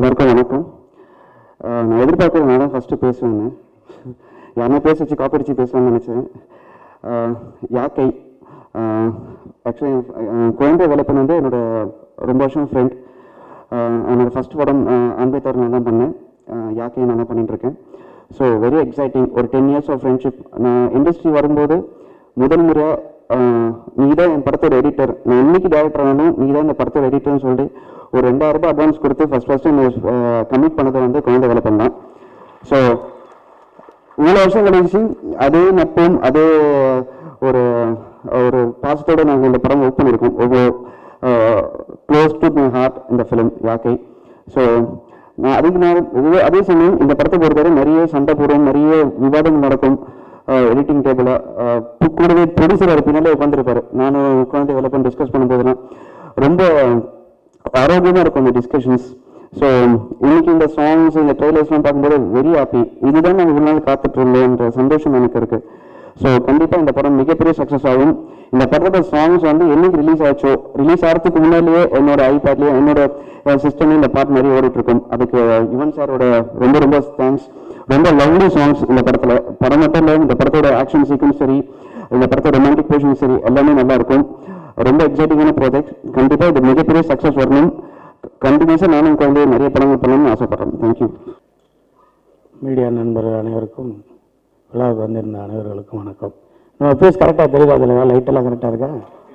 எல்லாருக்கும் வணக்கம் அஹ் நான் எதிர்பார்க்கறது நான் தான் ஃபஸ்ட்டு பேசுவேன்னு யாருன்னா பேச வச்சு காப்பி அடிச்சு பேசலாம்னு நினச்சேன் அஹ் யாக்கை ஆக்சுவலி குழந்தை வேலைப்பன் வந்து என்னோட ரொம்ப வருஷம் ஃப்ரெண்ட் என்னோட ஃபஸ்ட் படம் அன்பை தவிர நான் தான் பண்ணேன் அஹ் யாக்கை நான் தான் பண்ணிட்டு இருக்கேன் ஸோ வெரி எக்ஸைட்டிங் ஒரு டென் இயர்ஸ் ஆஃப் ஃப்ரெண்ட்ஷிப் நான் இண்டஸ்ட்ரி வரும்போது முதல் முறையாக நீ தான் என் படத்தோட எடிட்டர் நான் இன்னைக்கு டேரக்டர் ஆனாலும் நீ தான் இந்த படத்தோட எடிட்டர்னு சொல்லிட்டு ஒரு ரெண்டாயிரம் ரூபாய் அட்வான்ஸ் கொடுத்து ஃபர்ஸ்ட் ஃபர்ஸ்ட் கமிட் பண்ணது வந்து குழந்தை வேலை பண்ணலாம் ஸோ இவ்வளோ வருஷம் கழிச்சு அதே நட்பும் அதே ஒரு ஒரு பாசத்தோட நாங்கள் இந்த படம் ஒர்க் பண்ணியிருக்கோம் ஒவ்வொரு க்ளோஸ் டு மை ஹார்ட் இந்த ஃபிலிம் யாக்கை ஸோ நான் அதுக்கு நான் ஒவ்வொரு- அதே சமயம் இந்த படத்தை பொறுத்தவரை நிறைய சண்டை போடும் நிறைய விவாதங்கள் நடக்கும் எடிட்டிங் டேபிளில் கூடவே ப்ரொடியூசர் பின்னாலே உட்காந்துருப்பாரு நானும் உட்காந்து வேலை பண்ணி டிஸ்கஸ் பண்ணும்போதெல்லாம் ரொம்ப ஆரோக்கியமாக இருக்கும் இந்த டிஸ்கஷன்ஸ் ஸோ இன்னைக்கு இந்த சாங்ஸ் இந்த ட்ரெய்லர்ஸ்லாம் பார்க்கும்போது வெரி ஹாப்பி இதுதான் நான் இவ்வளோ நாள் காத்துட்டு இருந்தேன்ற சந்தோஷம் எனக்கு இருக்கு ஸோ கண்டிப்பாக இந்த படம் மிகப்பெரிய சக்ஸஸ் ஆகும் இந்த படத்தோட சாங்ஸ் வந்து என்னைக்கு ரிலீஸ் ஆச்சோ ரிலீஸ் ஆகிறதுக்கு முன்னாடியே என்னோட ஐபேட்லேயே என்னோட சிஸ்டம்லேயும் இந்த பாட்டு நிறைய ஓடிட்டு இருக்கும் அதுக்கு யுவன் சாரோட ரொம்ப ரொம்ப தேங்க்ஸ் ரொம்ப லவ்லி சாங்ஸ் இந்த படத்தில் படம் மட்டும் இல்லை இந்த படத்தோட ஆக்ஷன் சீக்வன்ஸ் சரி இந்த படத்தோட ரொமான்டிக் போர்ஷன் சரி எல்லாமே நல்லா இருக்கும் ரொம்ப எக்ஸைட்டிங்கான ப்ராஜெக்ட் கண்டிப்பாக இது மிகப்பெரிய சக்ஸஸ் வரணும் கண்டினியூஸாக நானும் குழந்தைய நிறைய படங்கள் பண்ணணும்னு ஆசைப்படுறேன் தேங்க்யூ மீடியா நண்பர்கள் அனைவருக்கும் விழாவுக்கு வந்திருந்த அனைவர்களுக்கும் வணக்கம் நம்ம ஃபேஸ் கரெக்டாக தெரியுதா அதில் லைட்டெல்லாம் கரெக்டாக இருக்கா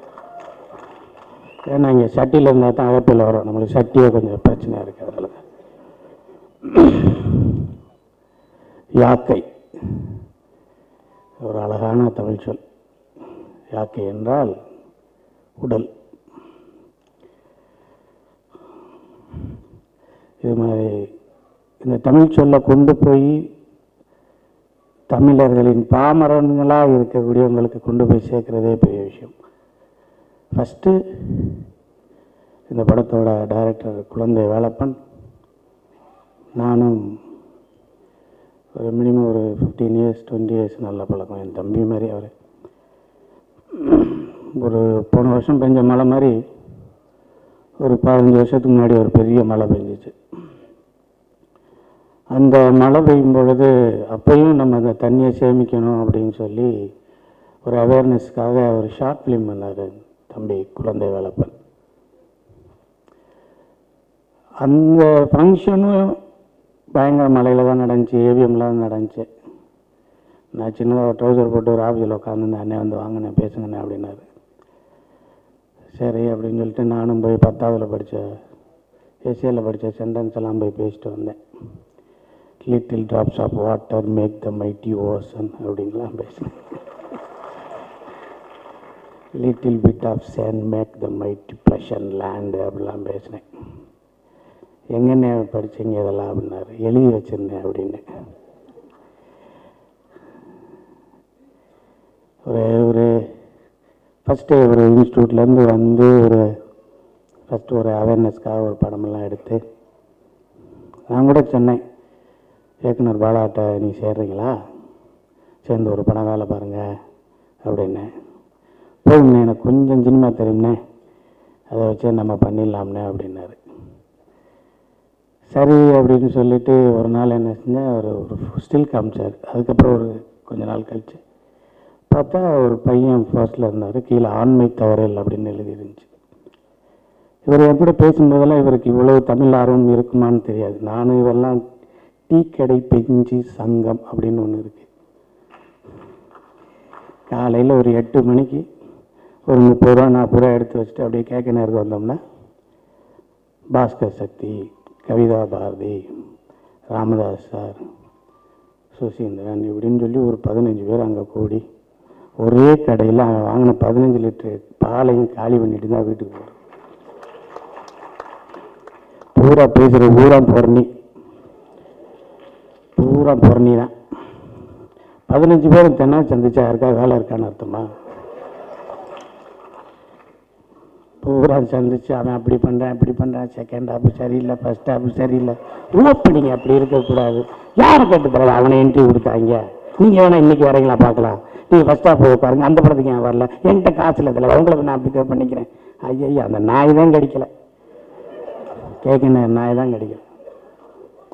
ஏன்னா இங்கே சட்டியில் இருந்தால் தான் அகப்பில் வரும் நம்மளுக்கு சட்டியே கொஞ்சம் பிரச்சனையாக இருக்குது அதில் யாக்கை ஒரு அழகான தமிழ் சொல் யாக்கை என்றால் உடல் இது மாதிரி இந்த தமிழ் சொல்லை கொண்டு போய் தமிழர்களின் பாமரன்களாக இருக்கக்கூடியவங்களுக்கு கொண்டு போய் சேர்க்குறதே பெரிய விஷயம் ஃபஸ்ட்டு இந்த படத்தோட டைரக்டர் குழந்தை வேலப்பன் நானும் ஒரு மினிமம் ஒரு ஃபிஃப்டீன் இயர்ஸ் டுவெண்ட்டி இயர்ஸ் நல்ல பழக்கம் என் தம்பி மாதிரி அவர் ஒரு போன வருஷம் பெஞ்ச மழை மாதிரி ஒரு பதினஞ்சு வருஷத்துக்கு முன்னாடி ஒரு பெரிய மழை பெஞ்சிச்சு அந்த மழை பெய்யும் பொழுது அப்பையும் நம்ம அந்த தண்ணியை சேமிக்கணும் அப்படின்னு சொல்லி ஒரு அவேர்னஸ்க்காக ஒரு ஷார்ட் ஃபிலிம் பண்ணார் தம்பி குழந்தை வேலப்பன் அந்த ஃபங்க்ஷனும் பயங்கர மழையில் தான் நடந்துச்சு ஏவிஎம்ல தான் நடந்துச்சு நான் சின்னதாக ட்ரௌசர் போட்டு ஒரு ஆஃபீஸில் உட்காந்துருந்தேன் அண்ணே வந்து வாங்கினேன் பேசுங்கண்ணே அப்படின்னாரு சரி அப்படின்னு சொல்லிட்டு நானும் போய் பத்தாவதுல படித்த எஸ்ஏல படித்த சென்டென்ஸ் எல்லாம் போய் பேசிட்டு வந்தேன் little drops of water make the mighty ocean அப்படின்லாம் பேசினேன் little bit of sand make the mighty pleasant land அப்படிலாம் பேசினேன் எங்கண்ணே படிச்சீங்க இதெல்லாம் அப்படின்னாரு எழுதி வச்சிருந்தேன் அப்படின்னு ஒரு ஒரு ஃபஸ்ட்டு ஒரு இன்ஸ்டியூட்லேருந்து வந்து ஒரு ஃபஸ்ட்டு ஒரு அவேர்னஸ்க்காக ஒரு படமெல்லாம் எடுத்து நான் கூட சொன்னேன் இயக்குனர் பாலாட்ட நீ சேர்றீங்களா சேர்ந்து ஒரு படம் வேலை பாருங்க அப்படின்னு போதும்ண்ணே எனக்கு கொஞ்சம் சினிமா தெரியும்ண்ணே அதை வச்சு நம்ம பண்ணிடலாம்ண்ணே அப்படின்னாரு சரி அப்படின்னு சொல்லிட்டு ஒரு நாள் என்ன செஞ்சேன் ஒரு ஒரு ஸ்டில் காமிச்சார் அதுக்கப்புறம் ஒரு கொஞ்ச நாள் கழிச்சு பார்த்தா ஒரு பையன் ஃபர்ஸ்டில் இருந்தார் கீழே ஆண்மை தவறல் அப்படின்னு எழுதி இருந்துச்சு இவர் என் கூட பேசும்போதெல்லாம் இவருக்கு இவ்வளவு தமிழ் ஆர்வம் இருக்குமான்னு தெரியாது நானும் இவரெல்லாம் டீ கடை பெஞ்சி சங்கம் அப்படின்னு ஒன்று இருக்கு காலையில் ஒரு எட்டு மணிக்கு ஒரு முப்பது ரூபா நாற்பது ரூபா எடுத்து வச்சுட்டு அப்படியே கேட்க நேரத்துக்கு வந்தோம்னா பாஸ்கர் சக்தி கவிதா பாரதி ராமதாஸ் சார் சுசீந்திரன் இப்படின்னு சொல்லி ஒரு பதினஞ்சு பேர் அங்கே கூடி ஒரே கடையில் அவன் வாங்கின பதினஞ்சு லிட்டரு பாலையும் காலி பண்ணிட்டு தான் வீட்டுக்கு போகிறோம் பூரா பேசுகிற பூரா பொறணி பூரா பொறணி தான் பதினஞ்சு பேரும் தென்னா சந்திச்சா யாருக்கா வேலை இருக்கான்னு அர்த்தமா பூரா சந்திச்சு அவன் அப்படி பண்ணுறான் இப்படி பண்ணுறான் செகண்ட் ஹாப் சரியில்லை ஃபர்ஸ்ட் ஹாப் சரியில்லை ஓப்பனிங் அப்படி இருக்கக்கூடாது யாரை கேட்டு தரல அவனை இன்டர்வியூ கொடுத்தாங்க நீங்கள் வேணா இன்னைக்கு வரீங்களா பார்க்கலாம் நீங்கள் ஃபர்ஸ்ட் ஹாப் உட்காருங்க அந்த படத்துக்கு ஏன் வரல என்கிட்ட காசு இல்லை இதில் உங்களுக்கு நான் அப்படி கேர் பண்ணிக்கிறேன் ஐயா அந்த நாய் தான் கிடைக்கல கேட்கணும் நாய் தான் கிடைக்கல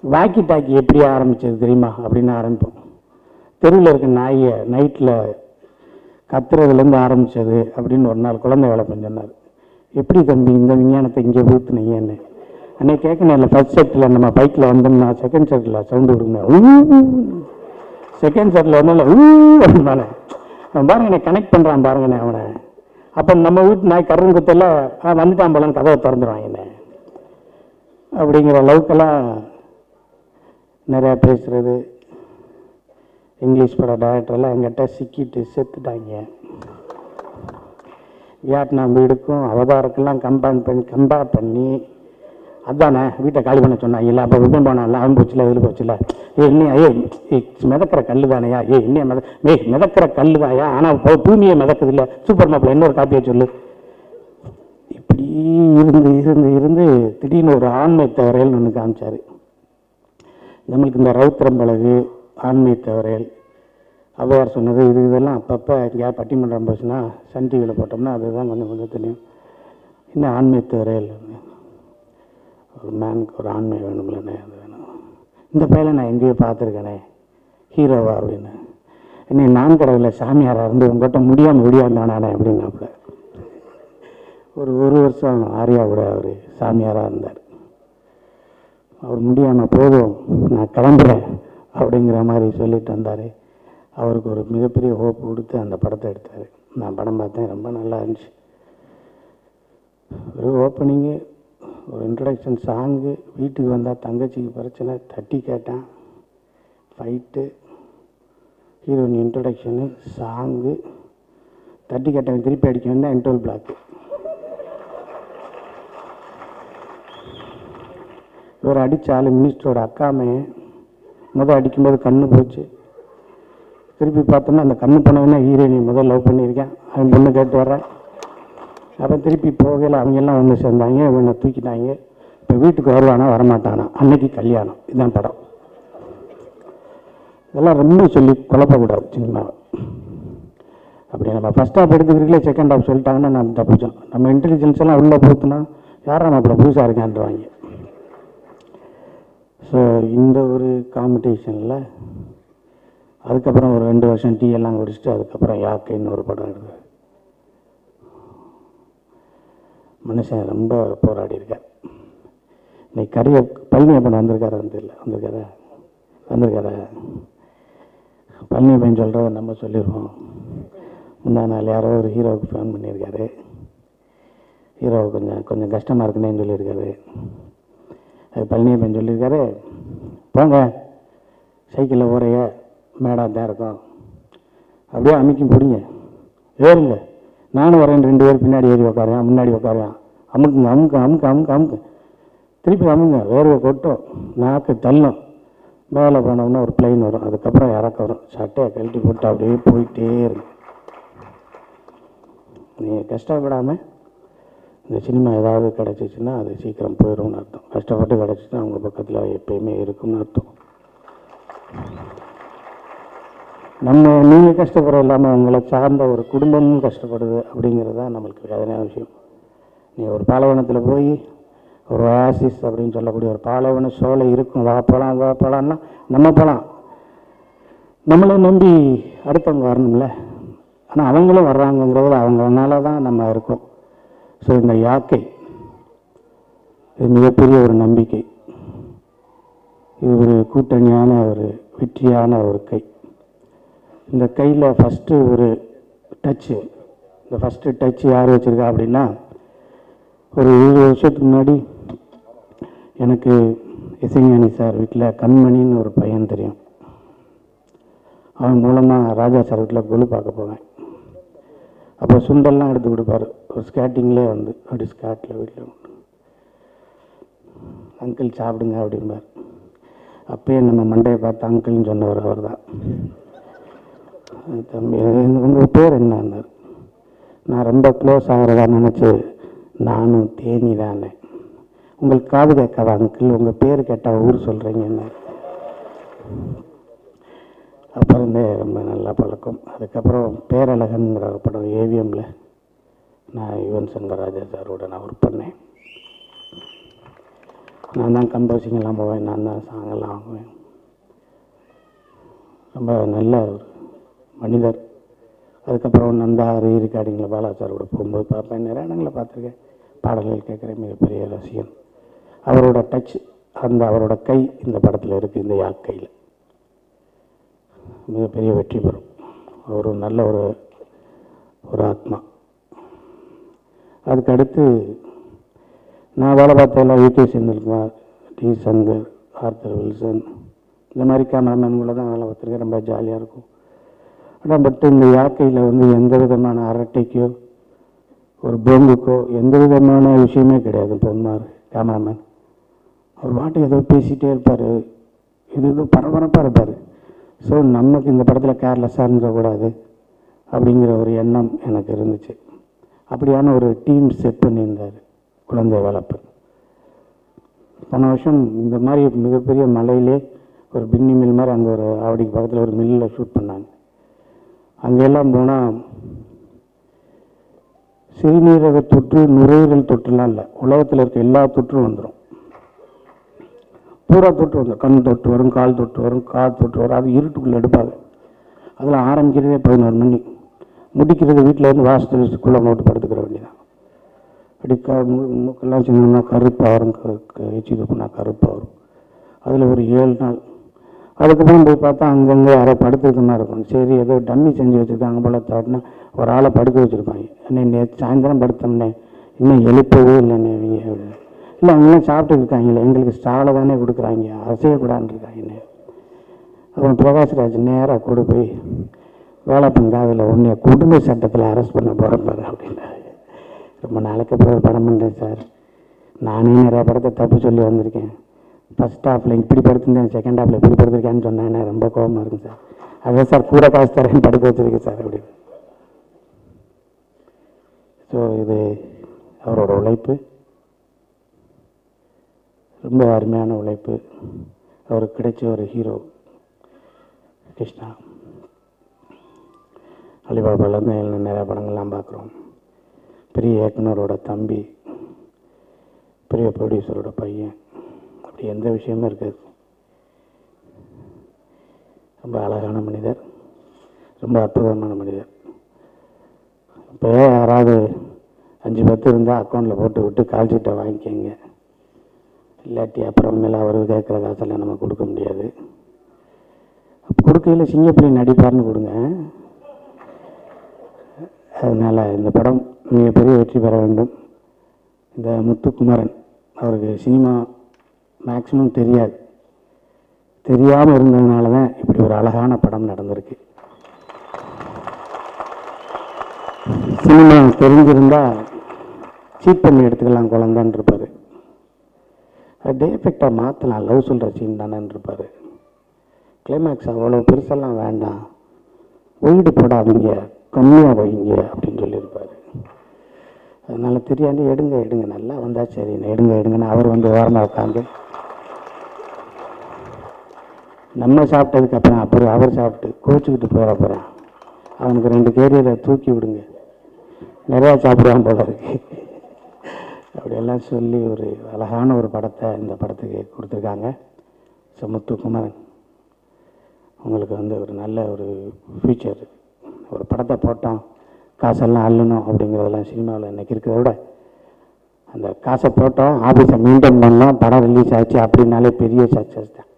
வாக்கி டாக்கி எப்படி ஆரம்பிச்சது தெரியுமா அப்படின்னு ஆரம்பிப்போம் தெருவில் இருக்க நாயை நைட்டில் கத்துறதுலேருந்து ஆரம்பிச்சது அப்படின்னு ஒரு நாள் குழந்தை வேலை சொன்னார் எப்படி தம்பி இந்த விஞ்ஞானத்தை இங்கே ஊற்றுனீங்கன்னு அன்னைக்கு கேட்கணும் இல்லை ஃபர்ஸ்ட் செட்டில் நம்ம பைக்கில் வந்தோம்னா செகண்ட் செட்டில் சவுண்டு கொடுக்கணும் செகண்ட் செட்டில் வந்தால ஊ அப்படின்னாலே அவன் பாருங்க என்னை கனெக்ட் பண்ணுறான் பாருங்கண்ணே அவனை அப்போ நம்ம வீட்டு நாய் கரும்பு குத்தில் வந்துட்டான் போலன்னு கதவை திறந்துடுவான் என்ன அப்படிங்கிற அளவுக்கெல்லாம் நிறையா பேசுகிறது இங்கிலீஷ் பட டைரக்டர்லாம் எங்கிட்ட சிக்கிட்டு செத்துட்டாங்க வியட்நாம் வீடுக்கும் அவதாருக்கெல்லாம் கம்பேர் பண்ணி கம்பேர் பண்ணி அதானே வீட்டை காலி பண்ண சொன்னாங்க இல்லை அப்போ விபம் போனால அவன் போச்சுல இதில் போச்சுல ஏ என்ன ஏ ஏய், மிதக்கிற கல்லு தானையா ஏ என்ன மித ஏய் மிதக்கிற கல்லு தாயா ஆனால் பூமியை மிதக்குது இல்லை சூப்பர் மாப்பிள்ள இன்னொரு காப்பியை சொல்லு இப்படி இருந்து இருந்து இருந்து திடீர்னு ஒரு ஆண்மை தவறையல் ஒன்று காமிச்சாரு நம்மளுக்கு இந்த ரவுத்திரம் பழகு ஆண்மை தவறையல் ஔவையார் சொன்னது இது இதெல்லாம் அப்பப்போ எங்கேயாவது பட்டிமன்றம் போச்சுன்னா சன் டிவியில் போட்டோம்னா அதுதான் கொஞ்சம் கொஞ்சம் தெரியும் என்ன ஆண்மை தவறையல் ஒரு மேனுக்கு ஒரு ஆண்மை வேணும்லண்ணே அது வேணும் இந்த பையனை நான் எங்கேயோ பார்த்துருக்கேனே ஹீரோவா அப்படின்னு என்ன நான் கடவுளில் சாமியாராக இருந்து உங்கள்கிட்ட முடியாமல் முடியாந்தானே அப்படின்னாப்புல ஒரு ஒரு வருஷம் ஆர்யா கூட அவர் சாமியாராக இருந்தார் அவர் முடியாமல் போதும் நான் கிளம்புறேன் அப்படிங்கிற மாதிரி சொல்லிட்டு வந்தார் அவருக்கு ஒரு மிகப்பெரிய ஹோப் கொடுத்து அந்த படத்தை எடுத்தார் நான் படம் பார்த்தேன் ரொம்ப நல்லா இருந்துச்சு ஒரு ஓப்பனிங்கு ஒரு இன்ட்ரடக்ஷன் சாங்கு வீட்டுக்கு வந்தால் தங்கச்சிக்கு பிரச்சனை தட்டி கேட்டேன் ஃபைட்டு ஹீரோயின் இன்ட்ரடக்ஷனு சாங்கு தட்டி கேட்டவன் திருப்பி அடிக்க வேண்டாம் இன்டர்வல் பிளாக்கு இவர் அடித்த ஆள் மினிஸ்டரோட அக்காமே முதல் அடிக்கும்போது கண்ணு போச்சு திருப்பி பார்த்தோம்னா அந்த கண்ணு போனவொன்னே ஹீரோயினி முதல் லவ் பண்ணியிருக்கேன் அவன் பொண்ணு கேட்டு வர்றேன் அப்போ திருப்பி போகையில் அவங்க எல்லாம் ஒன்று சேர்ந்தாங்க இவனை தூக்கிட்டாங்க இப்போ வீட்டுக்கு வருவானா வரமாட்டானா அன்னைக்கு கல்யாணம் இதுதான் படம் இதெல்லாம் ரொம்ப சொல்லி குழப்பக்கூடாது சினிமாவை அப்படி நம்ம ஃபஸ்ட் ஹாஃப் எடுத்துக்கிறீங்களே செகண்ட் ஹாஃப் சொல்லிட்டாங்கன்னா நம்ம தப்பிச்சோம் நம்ம இன்டெலிஜென்ஸ் எல்லாம் உள்ளே போத்துனா யாரா நம்மள புதுசாக இருக்கான்றவாங்க ஸோ இந்த ஒரு காம்படிஷனில் அதுக்கப்புறம் ஒரு ரெண்டு வருஷம் டீ எல்லாம் குடிச்சிட்டு அதுக்கப்புறம் யாக்கைன்னு ஒரு படம் எடுத்தார் மனுஷன் ரொம்ப போராடி இருக்கார் இன்னைக்கு கரிய பழனியப்பன் வந்திருக்காரு வந்து இல்லை வந்திருக்காரா வந்திருக்காரா பழனியப்பன் சொல்கிறத நம்ம சொல்லிடுவோம் முந்தா நாள் யாரோ ஒரு ஹீரோவுக்கு ஃபோன் பண்ணியிருக்காரு ஹீரோ கொஞ்சம் கொஞ்சம் கஷ்டமாக இருக்குன்னேன்னு சொல்லியிருக்காரு அது பழனியப்பன் சொல்லியிருக்காரு போங்க சைக்கிளில் போகிறைய மேடாக தான் இருக்கும் அப்படியே அமைக்கும் பிடிங்க ஏறுங்க நானும் வரேன் ரெண்டு பேர் பின்னாடி ஏறி உட்காருவேன் முன்னாடி உட்காருவேன் அமுக்குங்க அமுக்கு அமுக்கு அமுக்கு அமுக்கு திருப்பி அமுங்க வேர்வை கொட்டும் நாக்கு தள்ளும் மேலே போனோம்னா ஒரு பிளைன் வரும் அதுக்கப்புறம் இறக்க வரும் சட்டையை கழட்டி போட்டு அப்படியே போயிட்டே இருக்கு நீங்கள் கஷ்டப்படாமல் இந்த சினிமா ஏதாவது கிடச்சிச்சின்னா அது சீக்கிரம் போயிடும்னு அர்த்தம் கஷ்டப்பட்டு கிடச்சின்னா அவங்க பக்கத்தில் எப்பயுமே இருக்கும்னு அர்த்தம் நம்ம நீங்கள் கஷ்டப்படுற இல்லாமல் உங்களை சார்ந்த ஒரு குடும்பமும் கஷ்டப்படுது அப்படிங்கிறது தான் நம்மளுக்கு வேதனையான விஷயம் நீ ஒரு பாலைவனத்தில் போய் ஒரு ஆசிஸ் அப்படின்னு சொல்லக்கூடிய ஒரு பாலைவன சோலை இருக்கும் வா போகலாம் வா போகலான்னா நம்ம போகலாம் நம்மளை நம்பி அடுத்தவங்க வரணும்ல ஆனால் அவங்களும் வர்றாங்கங்கிறதுல அவங்கனால தான் நம்ம இருக்கோம் ஸோ இந்த யாக்கை இது மிகப்பெரிய ஒரு நம்பிக்கை இது ஒரு கூட்டணியான ஒரு வெற்றியான ஒரு கை இந்த கையில் ஃபஸ்ட்டு ஒரு டச்சு இந்த ஃபஸ்ட்டு டச் யார் வச்சுருக்கா அப்படின்னா ஒரு இருபது வருஷத்துக்கு முன்னாடி எனக்கு இசைஞானி சார் வீட்டில் கண்மணின்னு ஒரு பையன் தெரியும் அவன் மூலமாக ராஜா சார் வீட்டில் கொலு பார்க்க போவேன் அப்போ சுண்டல்லாம் எடுத்து கொடுப்பாரு ஒரு ஸ்கேட்டிங்லேயே வந்து அப்படி ஸ்கேட்டில் வீட்டில் அங்கிள் சாப்பிடுங்க அப்படிம்பார் அப்பயே நம்ம மண்டையை பார்த்து அங்கிள்னு சொன்னவர் அவர் தான் தம்பி உங்கள் பேர் என்னன்னார் நான் ரொம்ப க்ளோஸ் ஆகிறதா நினச்சி நானும் தேனி தானே உங்களுக்கு காது கேட்காத அங்கிள் உங்கள் பேர் கேட்டால் ஊர் சொல்கிறீங்கன்னு அப்புறந்தே ரொம்ப நல்ல பழக்கம் அதுக்கப்புறம் பேரழகன்கிற ஒரு படம் ஏவிஎம்மில் நான் யுவன் சங்கர் ராஜா சாரோட நான் ஒர்க் பண்ணேன் நான் தான் கம்போசிங் எல்லாம் போவேன் நான் தான் சாங் எல்லாம் வாங்குவேன் ரொம்ப நல்ல ஒரு மனிதர் அதுக்கப்புறம் நந்தா ரீ ரெக்கார்டிங்கில் பாலாச்சாரோட போகும்போது பார்ப்பேன் நிறைய இடங்களில் பார்த்துருக்கேன் பாடல்கள் கேட்குற மிகப்பெரிய ரசிகன் அவரோட டச் அந்த அவரோட கை இந்த படத்தில் இருக்குது இந்த யாக்கையில் மிகப்பெரிய வெற்றி பெறும் அவர் ஒரு நல்ல ஒரு ஒரு ஆத்மா அதுக்கு அடுத்து நான் வேலை பார்த்ததில் UK Senthilkumar T Shankar Arthur Wilson இந்த மாதிரி கேமராமேன்களை தான் வேலை பார்த்துருக்கேன் ரொம்ப ஜாலியாக இருக்கும் ஆனால் பட் இந்த யாக்கையில் வந்து எந்த விதமான அரட்டைக்கோ ஒரு போங்குக்கோ எந்த விதமான விஷயமே கிடையாது பொன்மார் கேமராமேன் அவர் பாட்டு ஏதோ பேசிகிட்டே இருப்பார் இது ஏதோ பரபரப்பாக இருப்பார் ஸோ நமக்கு இந்த படத்தில் கேர்லெஸ்ஸாக இருந்துடக்கூடாது அப்படிங்கிற ஒரு எண்ணம் எனக்கு இருந்துச்சு அப்படியான ஒரு டீம் செட் பண்ணியிருந்தார் குழந்தை வளர்ப்பு போன வருஷம் இந்த மாதிரி மிகப்பெரிய மலையிலே ஒரு பின்னி மில் மாதிரி அங்கே ஒரு ஆவடிக்கு பக்கத்தில் ஒரு மில்லில் ஷூட் பண்ணாங்க அங்கெல்லாம் போனால் சிறுநீரக தொற்று நுரையீரல் தொற்றுலாம் இல்லை உலகத்தில் இருக்க எல்லா தொற்றும் வந்துடும் பூரா தொற்று வந்துடும் கண் தொற்று வரும் கால் தொற்று வரும் கால் தொற்று வரும் அது இருட்டுக்குள்ளே எடுப்பாங்க அதில் ஆரம்பிக்கிறதே பதினோரு மணி முடிக்கிறது வீட்டில் இருந்து வாசத்துக்குள்ளே போட்டு படுத்துக்கிற வேண்டியதான் அப்படி க மு- மூக்கெல்லாம் சின்னம்னா கருப்பாக வரும் க க- எச்சி துப்புனா கருப்பாக வரும் அதில் ஒரு ஏழு நாள் அதுக்கப்புறம் போய் பார்த்தா அங்கங்கே யாரோ படுத்துருக்க மாதிரி இருக்கும் சரி ஏதோ டம்மி செஞ்சு வச்சுருக்காங்க போல தாட்டினா ஒரு ஆளை படுக்க வச்சுருப்பாங்க என்ன நேற்று சாயந்தரம் படுத்தோம்னே இன்னும் எழுப்பவே இல்லைண்ணே இவங்க அப்படின்னு. இல்லை அவங்களாம் சாப்பிட்டு இருக்காங்களே எங்களுக்கு ஸ்டாலை தானே கொடுக்குறாங்க அசையக்கூடாதுன்னு இருக்காங்கண்ணே அப்புறம் பிரகாஷ்ராஜ் நேராக கூட போய் வேலைப்பன் காதில் உன்னை குடும்ப சட்டத்தில் அரெஸ்ட் பண்ண போகிறேன் பாரு அப்படின்னாரு ரொம்ப நாளைக்கு அப்புறம் ஒரு படம் பண்ணுறேன் சார் நானே நிறைய படத்தை தப்பு சொல்லி வந்திருக்கேன் ஃபஸ்ட் ஹாஃபில் இப்படி படுத்திருந்தேன் செகண்ட் ஹாஃபில் இப்படி படுத்திருக்கேன்னு சொன்னேன் எனக்கு ரொம்ப கோபமாக இருக்கும் சார் அதான் சார் கூட காசு தரேன் படுக்க வச்சிருக்கேன் சார் அப்படின்னு ஸோ இது அவரோட உழைப்பு ரொம்ப அருமையான உழைப்பு அவருக்கு கிடைச்ச ஒரு ஹீரோ கிருஷ்ணா அலிபாபாலேருந்து நிறைய படங்கள்லாம் பார்க்குறோம் பெரிய இயக்குனரோட தம்பி பெரிய ப்ரொடியூசரோட பையன் அப்படி எந்த விஷயமும் இருக்காது ரொம்ப அழகான மனிதர் ரொம்ப அற்புதமான மனிதர் இப்போ யாராவது அஞ்சு பத்து இருந்தால் அக்கௌண்ட்டில் போட்டு விட்டு கால் சீட்டை வாங்கிக்கோங்க இல்லாட்டி அப்புறமேல அவர் கேட்குற காசெல்லாம் நம்ம கொடுக்க முடியாது கொடுக்கையில் சிங்கப்பிள்ளை நடிப்பார்னு கொடுங்க அதனால் இந்த படம் மிகப்பெரிய வெற்றி பெற வேண்டும் இந்த முத்துக்குமரன் அவருக்கு சினிமா மேக்ஸிமம் தெரியாது தெரியாமல் இருந்ததுனால தான் இப்படி ஒரு அழகான படம் நடந்திருக்கு சினிமா தெரிஞ்சிருந்தா சீட் பண்ணி எடுத்துக்கலாம் குழந்தைன்னு இருப்பார் டே எஃபெக்டாக மாற்றலாம் லவ் சொல்கிற சீன் தானேன்னு இருப்பார் கிளைமேக்ஸ் அவ்வளோ பெருசெல்லாம் வேண்டாம் ஒயிடு போடாதீங்க கம்மியாக வைங்க அப்படின்னு சொல்லியிருப்பார் அதனால தெரியாது எடுங்க எடுங்க நல்லா வந்தால் சரி எடுங்க எடுங்கன்னு அவர் வந்து ஓரமாக உட்காந்து நம்ம சாப்பிட்டதுக்கு அப்புறம் அப்புறம் அவர் சாப்பிட்டு கோச்சிக்கிட்டு போகிற அப்புறம் அவனுக்கு ரெண்டு கேரியரை தூக்கி விடுங்க நிறையா சாப்பிடுவான் போல இருக்கு அப்படியெல்லாம் சொல்லி ஒரு அழகான ஒரு படத்தை இந்த படத்துக்கு கொடுத்துருக்காங்க ஸோ முத்துக்குமரன் உங்களுக்கு வந்து ஒரு நல்ல ஒரு ஃபியூச்சர் ஒரு படத்தை போட்டோம் காசெல்லாம் அள்ளணும் அப்படிங்கிறதெல்லாம் சினிமாவில் இன்னைக்கு இருக்கிறத விட அந்த காசை போட்டோம் ஆஃபீஸை மெயின்டைன் பண்ணோம் படம் ரிலீஸ் ஆச்சு அப்படின்னாலே பெரிய சக்ஸஸ் தான்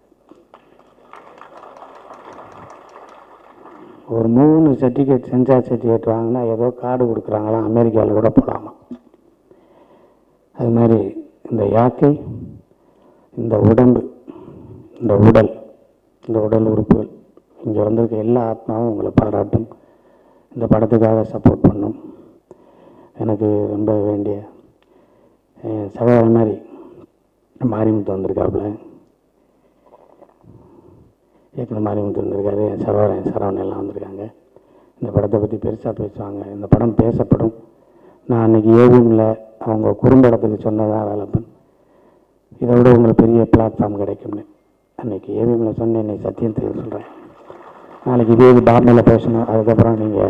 ஒரு மூணு சர்டிஃபிகேட் சென்சார் சர்டிஃபிகேட் வாங்கினா ஏதோ கார்டு கொடுக்குறாங்களாம் அமெரிக்காவில் கூட போகலாமா அது மாதிரி இந்த யாக்கை இந்த உடம்பு இந்த உடல் இந்த உடல் உறுப்புகள் இங்கே வந்திருக்க எல்லா ஆத்மாவும் உங்களை பாராட்டும் இந்த படத்துக்காக சப்போர்ட் பண்ணும் எனக்கு ரொம்ப வேண்டிய என் சகோதரன் மாதிரி மாரிமுத்து வந்திருக்காப்புல இயக்குனர் மாரிமுத்து வந்திருக்காரு என் சகோதரன் சரவணன் எல்லாம் வந்திருக்காங்க இந்த படத்தை பற்றி பெருசாக பேசுவாங்க இந்த படம் பேசப்படும் நான் அன்றைக்கி ஏவிஎம்ல அவங்க குறும்படத்துக்கு சொன்னதான் வேலைப்பன் இதை விட உங்களுக்கு பெரிய பிளாட்ஃபார்ம் கிடைக்கும்னு அன்றைக்கி ஏவிஎம்ல சொன்னேன் இன்னைக்கு சத்தியத்துக்கு சொல்கிறேன் நாளைக்கு இதே இது பாம்பேல பேசணும் அதுக்கப்புறம் நீங்கள்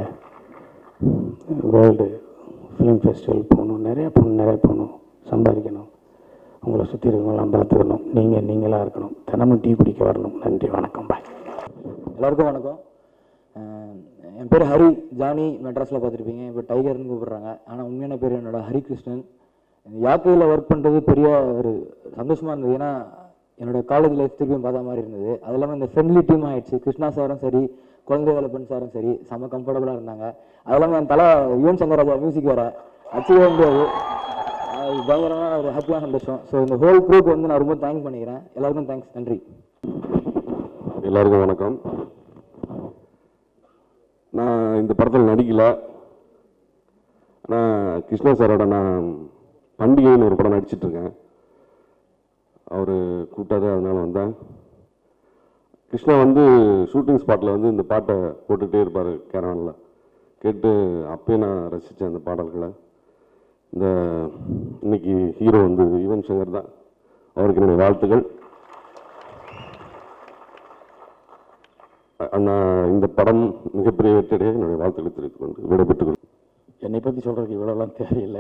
வேர்ல்டு ஃபிலிம் ஃபெஸ்டிவல் போகணும் நிறைய போகணும் நிறைய போகணும் சம்பாதிக்கணும் உங்களை சுற்றி இருக்கவங்களாம் பார்த்துக்கணும் நீங்கள் நீங்களாக இருக்கணும் தினமும் டீ குடிக்க வரணும் நன்றி வணக்கம் பாய் எல்லாருக்கும் வணக்கம் அஹ் என் பேர் ஹரி ஜானி மெட்ராஸில் பார்த்துருப்பீங்க இப்போ டைகர்னு கூப்பிடுறாங்க ஆனால் உண்மையான பேர் என்னோட ஹரி கிருஷ்ணன் யாக்கையில் ஒர்க் பண்ணுறது பெரிய ஒரு சந்தோஷமாக இருந்தது ஏன்னா என்னோட காலேஜ் லைஃப் திருப்பியும் பார்த்த மாதிரி இருந்தது அது இல்லாமல் இந்த ஃப்ரெண்ட்லி டீம் ஆயிடுச்சு கிருஷ்ணா சாரும் சரி குழந்தை வேலப்பன் சாரும் சரி செம்ம கம்ஃபர்டபுளாக இருந்தாங்க அது இல்லாமல் என் தலை யுவன் சங்கர் ராஜா மியூசிக் வேறு அச்சீவே முடியாது அது பயங்கரமான ஒரு ஹாப்பியான சந்தோஷம் ஸோ இந்த ஹோல் குரூப் வந்து நான் ரொம்ப தேங்க் பண்ணிக்கிறேன் எல்லாருக்கும் தேங்க்ஸ் நன்றி எல்லாருக்கும் வணக்கம் நான் இந்த படத்தில் நடிக்கலை ஆனால் கிருஷ்ணா சாரோட நான் பண்டிகைன்னு ஒரு படம் நடிச்சிட்டு இருக்கேன் அவர் கூப்பிட்டாரு அதனால வந்தேன் கிருஷ்ணா வந்து ஷூட்டிங் ஸ்பாட்டில் வந்து இந்த பாட்டை போட்டுகிட்டே இருப்பார் கேரவனில் கேட்டு அப்பயே நான் ரசித்தேன் அந்த பாடல்களை இந்த இன்னைக்கு ஹீரோ வந்து யுவன் சங்கர் தான் அவருக்கு என்னுடைய வாழ்த்துக்கள் அண்ணா இந்த படம் மிகப்பெரிய வெற்றியடைய என்னுடைய வாழ்த்துக்களை தெரிவித்துக் கொண்டு விடைபெற்றுக் கொள்கிறேன். என்னை பற்றி சொல்கிறதுக்கு இவ்வளோலாம் தேவையில்லை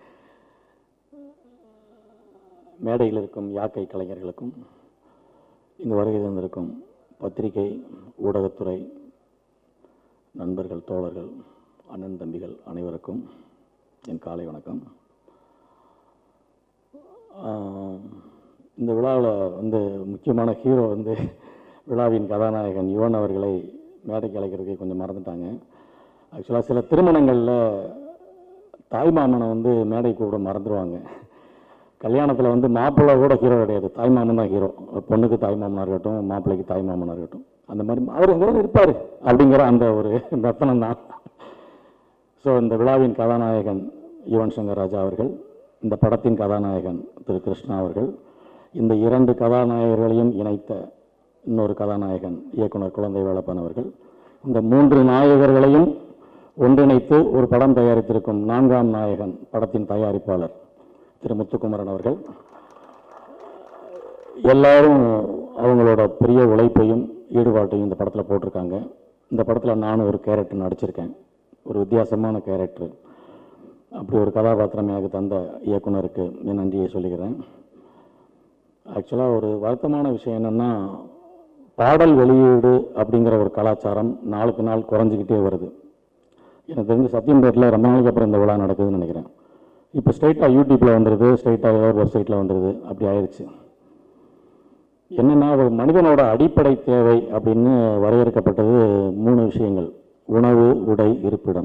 மேடையில் இருக்கும் யாக்கை கலைஞர்களுக்கும் இங்கு வருகை தந்திருக்கும் பத்திரிகை ஊடகத்துறை நண்பர்கள் தோழர்கள் அண்ணன் தம்பிகள் அனைவருக்கும் என் காலை வணக்கம் ஆஹ், இந்த விழாவில் வந்து முக்கியமான ஹீரோ வந்து விழாவின் கதாநாயகன் யுவன் அவர்களை மேடைக்கு அழைக்கிறதுக்கு கொஞ்சம் மறந்துட்டாங்க ஆக்சுவலாக சில திருமணங்களில் தாய்மாமனை வந்து மேடை கூட மறந்துடுவாங்க கல்யாணத்தில் வந்து மாப்பிள்ளை கூட ஹீரோ கிடையாது தாய்மாமன் தான் ஹீரோ பொண்ணுக்கு தாய்மாமனாக இருக்கட்டும் மாப்பிள்ளைக்கு தாய்மாமனாக இருக்கட்டும் அந்த மாதிரி அவர் எங்கே இருப்பார் அப்படிங்கிற அந்த ஒரு மெத்தனம் தான் ஸோ இந்த விழாவின் கதாநாயகன் யுவன் சங்கர் ராஜா அவர்கள் இந்த படத்தின் கதாநாயகன் திரு கிருஷ்ணா அவர்கள் இந்த இரண்டு கதாநாயகர்களையும் இணைத்த இன்னொரு கதாநாயகன் இயக்குனர் குழந்தை வேலப்பன் அவர்கள் இந்த மூன்று நாயகர்களையும் ஒன்றிணைத்து ஒரு படம் தயாரித்திருக்கும் நான்காம் நாயகன் படத்தின் தயாரிப்பாளர் திரு முத்துக்குமரன் அவர்கள் எல்லாரும் அவங்களோட பெரிய உழைப்பையும் ஈடுபாட்டையும் இந்த படத்தில் போட்டிருக்காங்க இந்த படத்தில் நானும் ஒரு கேரக்டர் நடிச்சிருக்கேன் ஒரு வித்தியாசமான கேரக்டர் அப்படி ஒரு கதாபாத்திரம் எனக்கு தந்த இயக்குனருக்கு என் நன்றியை சொல்லிக்கிறேன் ஆக்சுவலாக ஒரு வருத்தமான விஷயம் என்னென்னா பாடல் வெளியீடு அப்படிங்கிற ஒரு கலாச்சாரம் நாளுக்கு நாள் குறைஞ்சிக்கிட்டே வருது எனக்கு தெரிஞ்சு சத்தியம்பேட்டில் ரொம்ப நாளைக்கு அப்புறம் இந்த விழா நடக்குதுன்னு நினைக்கிறேன் இப்போ ஸ்ட்ரைட்டாக யூடியூப்பில் வந்துடுது ஸ்ட்ரைட்டாக ஏதோ ஒரு வெப்சைட்டில் வந்துடுது அப்படி ஆயிடுச்சு என்னென்னா ஒரு மனிதனோட அடிப்படை தேவை அப்படின்னு வரையறுக்கப்பட்டது மூணு விஷயங்கள் உணவு உடை இருப்பிடம்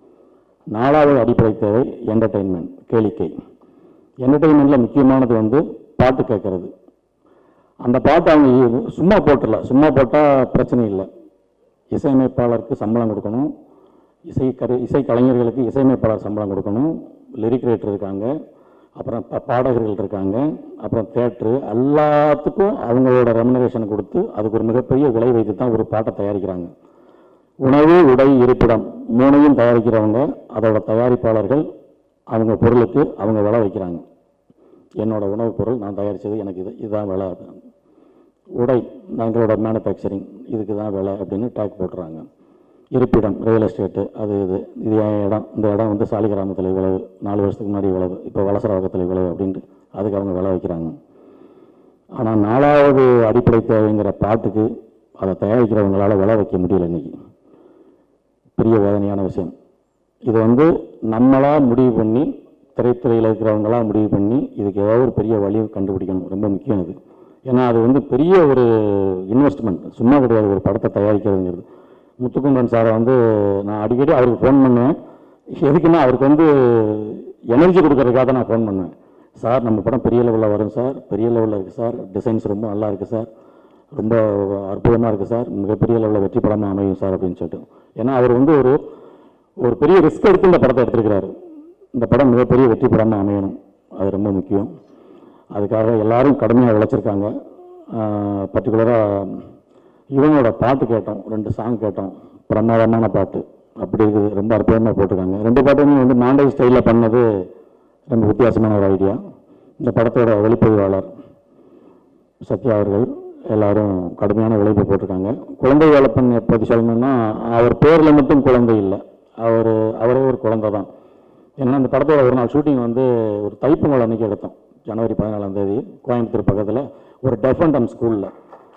நாலாவது அடிப்படை தேவை என்டர்டெயின்மெண்ட் கேளிக்கை என்டர்டெயின்மெண்ட்டில் முக்கியமானது வந்து பாட்டு கேட்கறது அந்த பாட்டு அவங்க சும்மா போட்டுடல சும்மா போட்டால் பிரச்சனை இல்லை இசையமைப்பாளருக்கு சம்பளம் கொடுக்கணும் இசை கரு இசை கலைஞர்களுக்கு இசையமைப்பாளர் சம்பளம் கொடுக்கணும் லிரிக் ரைட்டர் இருக்காங்க அப்புறம் ப- பாடகர்கள் இருக்காங்க அப்புறம் தேட்ரு எல்லாத்துக்கும் அவங்களோட ரெமுனரேஷன் கொடுத்து அதுக்கு ஒரு மிகப்பெரிய விலை வைத்து தான் ஒரு பாட்டை தயாரிக்கிறாங்க உணவு உடை இருப்பிடம் மூணையும் தயாரிக்கிறவங்க அதோட தயாரிப்பாளர்கள் அவங்க பொருளுக்கு அவங்க விலை வைக்கிறாங்க என்னோட உணவுப் பொருள் நான் தயாரித்தது எனக்கு இது இதுதான் விலை உடை எங்களோட மேனுஃபேக்சரிங் இதுக்கு தான் விலை அப்படின்னு டேக் போட்டுறாங்க இருப்பிடம் ரியல் எஸ்டேட்டு அது இது இது என் இடம் இந்த இடம் வந்து சாலி கிராமத்தில் இவ்வளவு நாலு வருஷத்துக்கு முன்னாடி இவ்வளவு இப்போ வலசரவாக்கத்தில் இவ்வளவு அப்படின்ட்டு அதுக்கு அவங்க விலை வைக்கிறாங்க ஆனால் நாலாவது அடிப்படை தேவைங்கிற பாட்டுக்கு அதை தயாரிக்கிறவங்களால விலை வைக்க முடியல இன்னைக்கு பெரிய வேதனையான விஷயம் இது வந்து நம்மளா முடிவு பண்ணி திரைத்துறையில் இருக்கிறவங்களா முடிவு பண்ணி இதுக்கு ஏதாவது ஒரு பெரிய வழி கண்டுபிடிக்கணும் ரொம்ப முக்கியம் இது ஏன்னா அது வந்து பெரிய ஒரு இன்வெஸ்ட்மெண்ட் சும்மா கிடையாது ஒரு படத்தை தயாரிக்கிறதுங்கிறது முத்துக்குமரன் சாரை வந்து நான் அடிக்கடி அவருக்கு ஃபோன் பண்ணுவேன் எதுக்குன்னா அவருக்கு வந்து எனர்ஜி கொடுக்கறதுக்காக தான் நான் ஃபோன் பண்ணுவேன் சார் நம்ம படம் பெரிய லெவலில் வரும் சார் பெரிய லெவலில் இருக்குது சார் டிசைன்ஸ் ரொம்ப நல்லா இருக்குது சார் ரொம்ப அற்புதமாக இருக்குது சார் மிகப்பெரிய லெவலில் வெற்றி படமாக அமையும் சார் அப்படின்னு சொல்லிட்டு ஏன்னா அவர் வந்து ஒரு ஒரு பெரிய ரிஸ்க் எடுத்து இந்த படத்தை எடுத்திருக்கிறாரு இந்த படம் மிகப்பெரிய வெற்றி படமாக அமையணும் அது ரொம்ப முக்கியம் அதுக்காக எல்லாரும் கடுமையாக உழைச்சிருக்காங்க பர்டிகுலராக இவனோட பாட்டு கேட்டோம் ரெண்டு சாங் கேட்டோம் பிரமாதமான பாட்டு அப்படி இருக்குது ரொம்ப அற்புதமாக போட்டிருக்காங்க ரெண்டு பாட்டுமே வந்து மாண்டை ஸ்டைலில் பண்ணது ரொம்ப வித்தியாசமான ஒரு ஐடியா இந்த படத்தோட ஒளிப்பதிவாளர் சத்யா அவர்கள் எல்லாரும் கடுமையான உழைப்பு போட்டிருக்காங்க குழந்தை வேலப்பன் பற்றி சொல்லணும்னா அவர் பேரில் மட்டும் குழந்தை இல்லை அவர் அவரே ஒரு குழந்தை தான் ஏன்னா அந்த படத்தோட ஒரு நாள் ஷூட்டிங் வந்து ஒரு தைப்பொங்கல் அன்னைக்கு எடுத்தோம் ஜனவரி பதினாலாம் தேதி கோயம்புத்தூர் பக்கத்தில் ஒரு டெஃப் அண்ட் டம் ஸ்கூலில்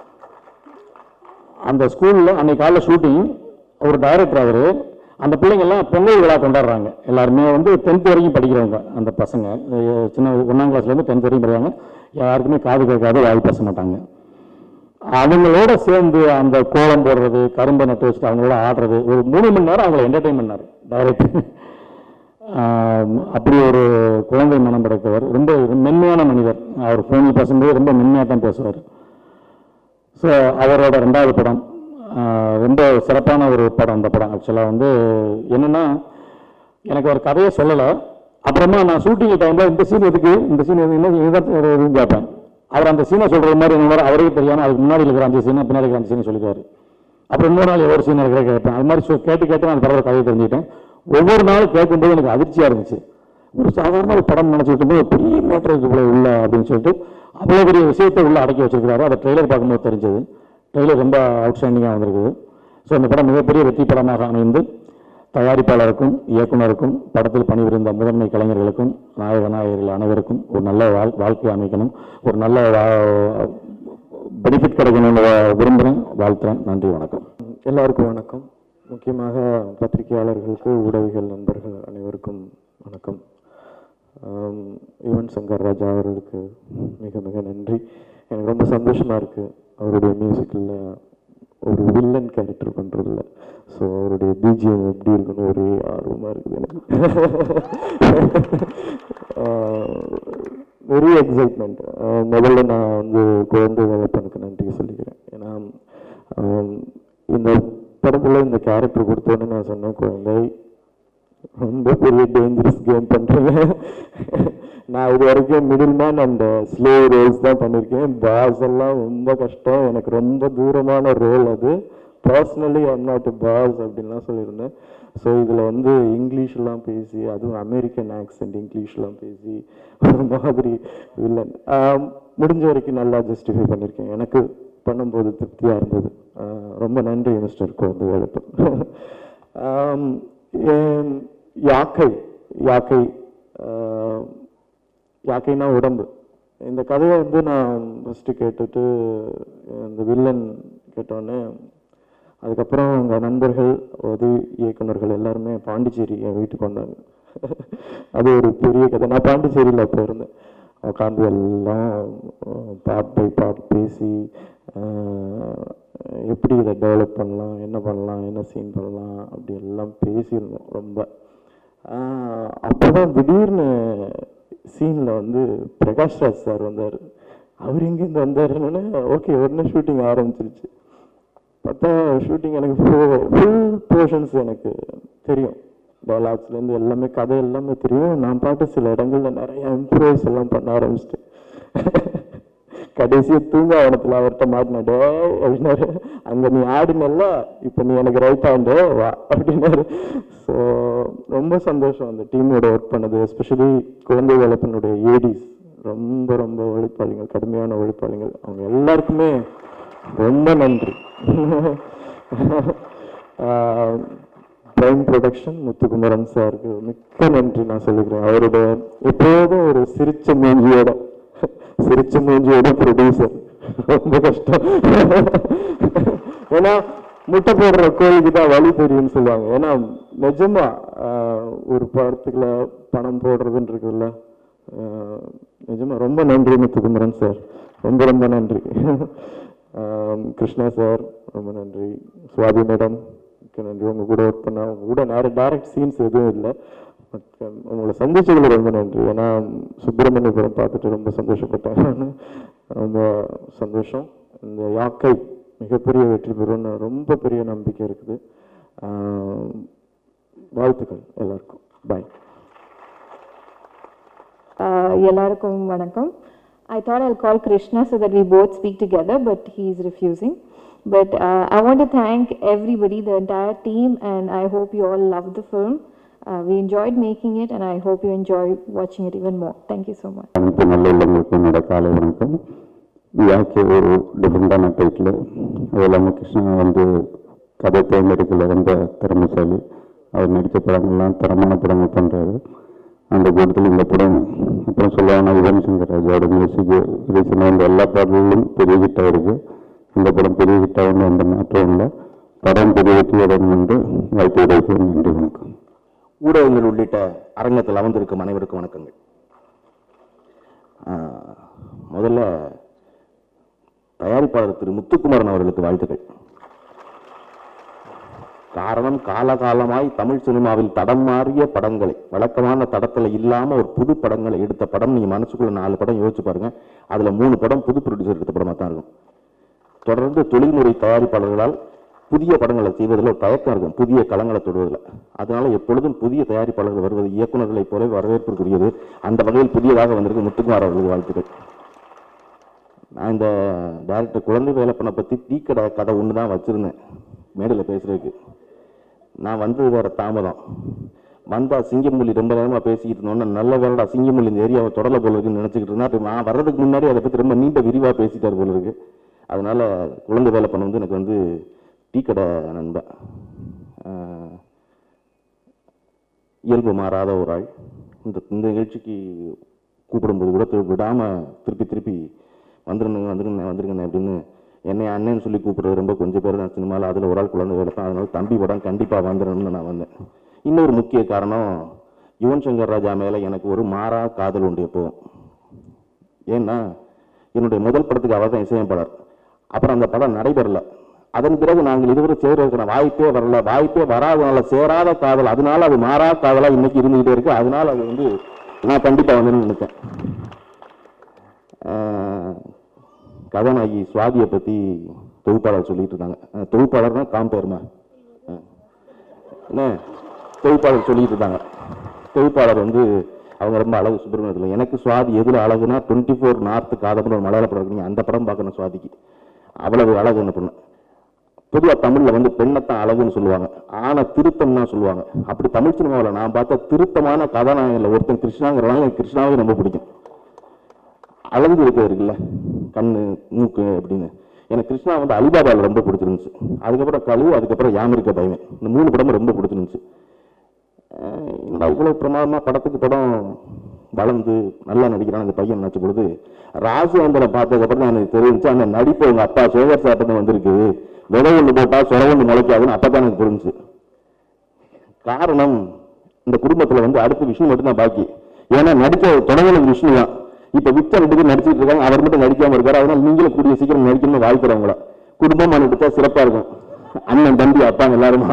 அந்த ஸ்கூலில் அன்னைக்கு காலைல ஷூட்டிங் ஒரு டைரக்டர் அவர் அந்த பிள்ளைங்கெல்லாம் பொங்கல் விழா கொண்டாடுறாங்க எல்லாருமே வந்து டென்த் வரைக்கும் படிக்கிறவங்க அந்த பசங்க அஹ் சின்ன ஒன்றாம் கிளாஸ்லேருந்து டென்த் வரைக்கும் படிக்கிறாங்க யாருக்குமே காது கேட்காத வாய் பேச மாட்டாங்க அவங்களோட சேர்ந்து அந்த கோலம் போடுறது கரும்பை நட்டு வச்சுட்டு அவங்களோட ஆடுறது ஒரு மூணு மணி நேரம் அவங்கள என்டர்டைன் பண்ணார் டைரக்டர் அப்படி ஒரு குழந்தை மனம் படைத்தவர் ரொம்ப மென்மையான மனிதர் அவர் ஃபோனில் பேசும்போது ரொம்ப மென்மையாக தான் பேசுவார் ஸோ அவரோட ரெண்டாவது படம் ஆஹ் ரொம்ப சிறப்பான ஒரு படம் அந்த படம் ஆக்சுவலாக வந்து என்னென்னா எனக்கு ஒரு கதையை சொல்லலை அப்புறமா நான் ஷூட்டிங் டைமில் இந்த சீன் எதுக்கு இந்த சீன் எதுக்கு என்ன இதுதான் ஒரு இதுன்னு கேட்பேன் அவர் அந்த சீனை சொல்கிற மாதிரி என்ன அவருக்கு தெரியாமல் அதுக்கு முன்னாடி இருக்கிற அஞ்சு சீனை பின்னாடி இருக்கிற அஞ்சு சீனை சொல்லிக்குவார் அப்புறம் இன்னொரு நாள் ஒரு சீன் இருக்கிற கேட்பேன் அது மாதிரி சொ- கேட்டு கேட்டு நான் பரவாயில்ல கதையை தெரிஞ்சுக்கிட்டேன் ஒவ்வொரு நாளும் கேட்கும்போது எனக்கு அதிர்ச்சியாக இருந்துச்சு ஒரு சாதாரண ஒரு படம் நினச்சிட்டு இருக்கும்போது ஒரு பெரிய மேட்டர் இவ்வளோ உள்ள அப்படின்னு சொல்லிட்டு அவ்வளோ பெரிய விஷயத்தை உள்ள அடக்கி வச்சிருக்கிறாரு அதை ட்ரெய்லர் பார்க்கும்போது தெரிஞ்சது ட்ரெய்லர் ரொம்ப அவுட்ஸ்டாண்டிங்காக வந்திருக்குது ஸோ அந்த படம் மிகப்பெரிய வெற்றி படமாக அமைந்து தயாரிப்பாளருக்கும் இயக்குனருக்கும் படத்தில் பணிபுரிந்த முதன்மை கலைஞர்களுக்கும் நாயக நாயகர்கள் அனைவருக்கும் ஒரு நல்ல வாழ் வாழ்க்கை அமைக்கணும் ஒரு நல்ல பெனிஃபிட் கிடைக்கணும்னு வா- விரும்புகிறேன் வாழ்த்துறேன் நன்றி வணக்கம் எல்லாருக்கும் வணக்கம் முக்கியமாக பத்திரிகையாளர்களுக்கு ஊடகவியல் நண்பர்கள் அனைவருக்கும் வணக்கம் ஆம், யுவன் சங்கர் ராஜா அவர்களுக்கு மிக மிக நன்றி எனக்கு ரொம்ப சந்தோஷமாக இருக்குது அவருடைய மியூசிக்கில் ஒரு வில்லன் கேரக்டர் பண்ணுறதில்ல ஸோ அவருடைய பிஜிஎம் எப்படி இருக்குன்னு ஒரே ஆர்வமாக இருக்குது எனக்கு வெரி எக்ஸைட்மெண்ட் முதல்ல நான் வந்து குழந்தை வளர்ப்பனுக்கு நன்றி சொல்லிக்கிறேன் ஏன்னா ஆம், இந்த படத்தில் இந்த கேரக்டர் கொடுத்தோன்னே நான் சொன்னேன் குழந்தை ரொம்ப பெரிய டேஞ்சரஸ் கேம் பண்ணுறேன் நான் இது வரைக்கும் middle man and slow roles தான் பண்ணியிருக்கேன் பாஸ் எல்லாம் ரொம்ப கஷ்டம் எனக்கு ரொம்ப தூரமான ரோல் அது பர்சனலி ஐம் நாட் பாஸ் அப்படின்லாம் சொல்லியிருந்தேன் ஸோ இதில் வந்து இங்கிலீஷ்லாம் பேசி அதுவும் அமெரிக்கன் ஆக்சென்ட் இங்கிலீஷ்லாம் பேசி ஒரு மாதிரி வில்லன் முடிஞ்ச வரைக்கும் நல்லா ஜஸ்டிஃபை பண்ணியிருக்கேன் எனக்கு பண்ணும்போது திருப்தியாக இருந்தது ஆஹ் ரொம்ப நன்றி மிஸ்டர் குழந்தை வேலைப்பு ஆம், ஏன் யாக்கை யாக்கை ஆஹ், யாக்கைனா உடம்பு இந்த கதையை வந்து நான் ஃபஸ்ட்டு கேட்டுட்டு இந்த வில்லன் கேட்டோடனே அதுக்கப்புறம் எங்கள் நண்பர்கள் உதவி இயக்குனர்கள் எல்லாருமே பாண்டிச்சேரி என் வீட்டுக்கு வந்தாங்க அது ஒரு பெரிய கதை நான் பாண்டிச்சேரியில் அப்போ இருந்தேன் உட்காந்து எல்லாம் பார்ட் பை பார்ட் பேசி ஆஹ், எப்படி இதை டெவலப் பண்ணலாம் என்ன பண்ணலாம் என்ன சீன் பண்ணலாம் அப்படி எல்லாம் பேசியிருந்தோம் ரொம்ப அப்போ தான் திடீர்னு சீனில் வந்து பிரகாஷ் ராஜ் சார் வந்தார் அவர் எங்கேருந்து வந்தாருன்னு ஓகே உடனே ஷூட்டிங் ஆரம்பிச்சிருச்சு பார்த்தா ஷூட்டிங் எனக்கு ஃபுல் போர்ஷன்ஸ் எனக்கு தெரியும் டைலாக்ஸ்லேருந்து எல்லாமே கதை எல்லாமே தெரியும் நான் பாட்டு சில இடங்கள்ல நிறைய இம்ப்ரூவ்ஸ் எல்லாம் பண்ண ஆரம்பிச்சிட்டேன் கடைசியாக தூங்காவனத்தில் அவர்கிட்ட மாட்டினாடே அப்படின்னாரு அங்கே நீ ஆடினல்ல இப்போ நீ எனக்கு ரைட் ஹேண்டு வா அப்படின்னாரு ஸோ ரொம்ப சந்தோஷம் அந்த டீமோட ஒர்க் பண்ணது எஸ்பெஷலி குழந்தை வளர்ப்பினுடைய ஏடிஸ் ரொம்ப ரொம்ப உழைப்பாளிகள் கடுமையான உழைப்பாளிகள் அவங்க எல்லாருக்குமே ரொம்ப நன்றி பிரைம் ப்ரொடக்ஷன் முத்துக்குமரன் சாருக்கு மிக்க நன்றி நான் சொல்லிக்கிறேன் அவருடைய எப்போதும் ஒரு சிரிச்ச மூஞ்சியோட சிரிச்ச மூஞ்சியோட ப்ரொடியூசர் ரொம்ப கஷ்டம் ஏன்னா முட்டை போடுற கோழிக்கு தான் வழி தெரியும்னு சொல்லுவாங்க ஏன்னா நிஜமா ஆஹ், ஒரு படத்துக்குள்ள பணம் போடுறதுன்னு இருக்குல்ல ஆஹ், நிஜமா ரொம்ப நன்றி முத்துக்குமரன் சார் ரொம்ப ரொம்ப நன்றி ஆம், கிருஷ்ணா சார் ரொம்ப நன்றி சுவாதி மேடம் மிக்க நன்றி உங்க கூட ஒர்க் பண்ண உங்க கூட நிறைய டைரக்ட் சீன்ஸ் எதுவும் இல்லை பட் உங்களை சந்திச்சதுல ரொம்ப நன்றி ஏன்னா சுப்பிரமணியபுரம் பார்த்துட்டு ரொம்ப சந்தோஷப்பட்டேன் நானு. ரொம்ப சந்தோஷம் இந்த யாக்கை மிகப்பெரிய வெற்றி பெறும்னு ரொம்ப பெரிய நம்பிக்கை இருக்குது ஆம், வாழ்த்துக்கள் எல்லாருக்கும் பாய் Uh, எல்லாருக்கும் வணக்கம் I thought I'll call Krishna so that we both speak together, but he's refusing. But uh, I want to thank everybody, the entire team, and I hope you all loved the film. Uh, we enjoyed making it, and I hope you enjoy watching it even more. Thank you so much. அனைத்து நல்ல உள்ளவங்களுக்கும் என்னோட காலை வணக்கம் யாக்கே ஒரு டிஃப்ரெண்டான title அது இல்லாமல் கிருஷ்ணா வந்து கதை தேர்ந்தெடுக்கல ரொம்ப திறமைசாலி அவர் நடித்த படங்கள்லாம் தரமான படங்கள் பண்ணுறாரு அந்த கூட்டத்தில் இந்த படம் அப்புறம் சொல்லுவாங்க யுவன் சங்கர் ராஜாவோட மியூசிக் ரீசெண்டாக இந்த எல்லா பாடல்களும் பெரிய ஹிட்டாக இருக்கு இந்த படம் பெரிய ஹிட்டாக எந்த மாற்றம் இல்லை படம் பெரிய வெற்றியுடன் என்று வாழ்த்து விடைக்கிறேன் நன்றி வணக்கம் ஊடகங்கள் உள்ளிட்ட அரங்கத்தில் அமர்ந்திருக்கும் அனைவருக்கும் வணக்கங்கள் ஆஹ், முதல்ல தயாரிப்பாளர் திரு முத்துக்குமாரன் அவர்களுக்கு வாழ்த்துக்கள் காரணம் காலகாலமாய் தமிழ் சினிமாவில் தடம் மாறிய படங்களை வழக்கமான தடத்துல இல்லாம ஒரு புது படங்களை எடுத்த படம் நீங்க மனசுக்குள்ள நாலு படம் யோசிச்சு பாருங்க அதுல மூணு படம் புது ப்ரொடியூசர் எடுத்த படமா தான் இருக்கும் தொடர்ந்து தொழில்முறை தயாரிப்பாளர்களால் புதிய படங்களை செய்வதில் ஒரு தயக்கம் இருக்கும் புதிய களங்களை தொடுவதில் அதனால எப்பொழுதும் புதிய தயாரிப்பாளர்கள் வருவது இயக்குநர்களைப் போல வரவேற்புக்குரியது அந்த வகையில் புதியதாக வந்திருக்கு முத்துக்குமார் அவர்களுக்கு வாழ்த்துக்கள் நான் இந்த டேரக்டர் குழந்தை வேலைப்பனை பற்றி டீக்கடை கதை ஒன்று தான் வச்சுருந்தேன் மேடையில் பேசுறதுக்கு நான் வந்தது வேற தாமதம் வந்தா சிங்கமொழி ரொம்ப நேரமாக பேசிக்கிட்டு இருந்தோன்னே நல்ல வேலைடா சிங்கமொழி இந்த ஏரியாவை தொடல போல இருக்குன்னு நினச்சிக்கிட்டு இருந்தா அப்ப நான் வர்றதுக்கு முன்னாடி அதை பற்றி ரொம்ப நீண்ட விரிவாக பேசிட்டார் போல இருக்கு அதனால குழந்தை வேலைப்பன் வந்து எனக்கு வந்து டீ கடை நண்பன் ஆஹ், இயல்பு மாறாத ஒரு ஆள் இந்த இந்த நிகழ்ச்சிக்கு கூப்பிடும்போது கூட திரு- விடாம திருப்பி திருப்பி வந்துருங்க வந்துருங்க வந்துருங்க அப்படின்னு என்னை அண்ணன் சொல்லி கூப்பிடுறது ரொம்ப கொஞ்சம் பேர் தான் சினிமாவில் அதில் ஒரு ஆள் குழந்தை வேலைப்பேன் அதனால தம்பி படம் கண்டிப்பாக வந்துடணும்னு நான் வந்தேன் இன்னொரு முக்கிய காரணம் யுவன் சங்கர் ராஜா மேலே எனக்கு ஒரு மாறா காதல் உண்டு எப்போவும் ஏன்னா என்னுடைய முதல் படத்துக்கு அவர் தான் இசையமைப்பாளர் அப்புறம் அந்த படம் நடைபெறல அதன் பிறகு நாங்கள் இதுவரை சேர்வதற்கான வாய்ப்பே வரல வாய்ப்பே வராதனால சேராத காதல் அதனால அது மாறா காதலா இன்னைக்கு இருந்துகிட்டே இருக்கு அதனால அது வந்து நான் கண்டிப்பா வந்து நினைச்சேன் ஆஹ், கதாநாயகி சுவாதியை பத்தி தொகுப்பாளர் சொல்லிட்டு இருக்காங்க ஆஹ், தொகுப்பாளர்னா காம்பேருமா என்ன தொகுப்பாளர் சொல்லிட்டு இருக்காங்க தொகுப்பாளர் வந்து அவங்க ரொம்ப அழகு சுப்பிரமணியத்தில் எனக்கு சுவாதி எதில் அழகுனா டுவெண்ட்டி ஃபோர் நார்த்து காதம்னு ஒரு மலையாள படம் இருக்கு நீங்க அந்த படம் பார்க்கணும் சுவாதிக்கு அவ்வளவு அழகு என்ன பொண்ணு பொதுவா தமிழ்ல வந்து பெண்ணைத்தான் அழகுன்னு சொல்லுவாங்க ஆனா திருத்தம்னா சொல்லுவாங்க அப்படி தமிழ் சினிமாவில் நான் பார்த்த திருத்தமான கதாநாயகன்ல ஒருத்தன் கிருஷ்ணாங்கிறனால எனக்கு கிருஷ்ணாவே ரொம்ப பிடிக்கும் அழகு இருக்கிறது இருக்குல்ல கண்ணு மூக்கு அப்படின்னு எனக்கு கிருஷ்ணா வந்து அலிபாபாவில் ரொம்ப பிடிச்சிருந்துச்சு அதுக்கப்புறம் கழு அதுக்கப்புறம் யாமிருக்க பையன் இந்த மூணு படமும் ரொம்ப பிடிச்சிருந்துச்சு அஹ் என்னடா இவ்வளவு பிரமாதமா படத்துக்கு படம் வளர்ந்து நல்லா நடிக்கிறான் அந்த பையன் நினைச்ச பொழுது ராஜேந்திரன் பார்த்ததுக்கப்புறம் தான் எனக்கு தெரிஞ்சுச்சு அந்த நடிப்பு உங்க அப்பா சேகர் சாப்பிட்டு வந்திருக்கு விதை ஒன்று போட்டா சொர ஒன்று முளைக்காதுன்னு அப்பதான் எனக்கு புரிஞ்சுச்சு காரணம் இந்த குடும்பத்துல வந்து அடுத்த விஷ்ணு மட்டும்தான் பாக்கி ஏன்னா நடிச்ச தொடங்கினது விஷ்ணு தான் இப்ப வித்த ரெண்டு பேர் நடிச்சிட்டு இருக்காங்க அவர் மட்டும் நடிக்காம இருக்காரு அதனால நீங்களும் கூடிய சீக்கிரம் நடிக்கணும்னு வாழ்த்துறேன் உங்களை குடும்பமா நடிச்சா சிறப்பா இருக்கும் அண்ணன் தம்பி அப்பாங்க எல்லாருமா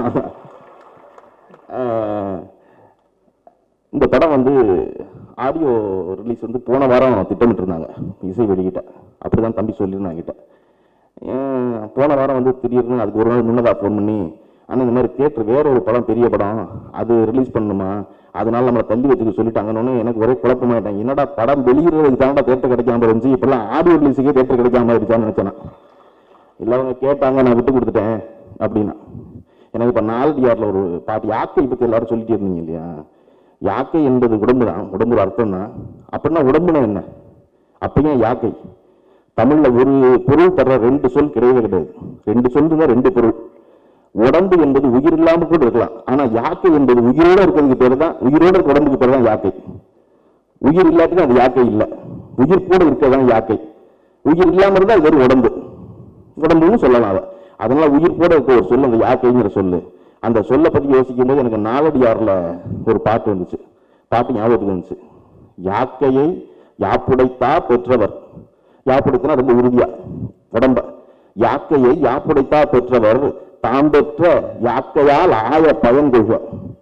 ஆஹ் இந்த படம் வந்து ஆடியோ ரிலீஸ் வந்து போன வாரம் திட்டமிட்டு இருந்தாங்க இசை வெளியிட்ட அப்படிதான் தம்பி சொல்லியிருந்தாங்க கிட்ட ஏன் போன வாரம் வந்து திடீர்னு அதுக்கு ஒரு நாள் முன்னதாக ஃபோன் பண்ணி அண்ணா இந்த மாதிரி தியேட்டர் வேற ஒரு படம் பெரிய படம் அது ரிலீஸ் பண்ணணுமா அதனால நம்மளை தள்ளி வச்சுக்க சொல்லிட்டாங்கன்னு எனக்கு ஒரே குழப்பமாயிட்டேன் என்னடா படம் வெளியிடுறதுக்கு தானடா தேட்டர் கிடைக்காம இருந்துச்சு இப்பெல்லாம் ஆடியோ ரிலீஸுக்கே தேட்டர் கிடைக்காம இருந்துச்சான்னு நினைச்சேன் நான். இல்லை அவங்க கேட்டாங்க நான் விட்டு கொடுத்துட்டேன் அப்படின்னா எனக்கு இப்போ நாலடியாரில் ஒரு பாட்டு யாக்கை பற்றி எல்லாரும் சொல்லிட்டே இருந்தீங்க இல்லையா யாக்கை என்பது உடம்பு தான் உடம்பு ஒரு அர்த்தம் தான் அப்படின்னா உடம்புனா என்ன அப்பயும் யாக்கை தமிழ்ல ஒரு பொருள் தர்ற ரெண்டு சொல் கிடையவே கிடையாது ரெண்டு சொல் தான் ரெண்டு பொருள் உடம்பு என்பது உயிர் இல்லாம கூட இருக்கலாம் ஆனா யாக்கை என்பது உயிரோட இருக்கிறதுக்கு பேர் தான் உயிரோட இருக்க உடம்புக்கு பேர் தான் யாக்கை உயிர் இல்லாட்டி அது யாக்கை இல்லை உயிர் கூட இருக்கிறதான் யாக்கை உயிர் இல்லாம இருந்தா அது வெறும் உடம்பு உடம்புன்னு சொல்லலாம் அதை அதனால உயிர் கூட இருக்க ஒரு சொல்லு அந்த யாக்கைங்கிற சொல்லு அந்த சொல்லை பத்தி யோசிக்கும் போது எனக்கு நாலடியார்ல ஒரு பாட்டு வந்துச்சு பாட்டு ஞாபகத்துக்கு வந்துச்சு யாக்கையை யாப்புடைத்தா பெற்றவர் யாப்புடைத்தனா ரொம்ப உறுதியா உடம்ப யாக்கையை யாப்புடைத்தா பெற்றவர் தாம் பெற்ற யாக்கையால் ஆய பயன் கொள்வர்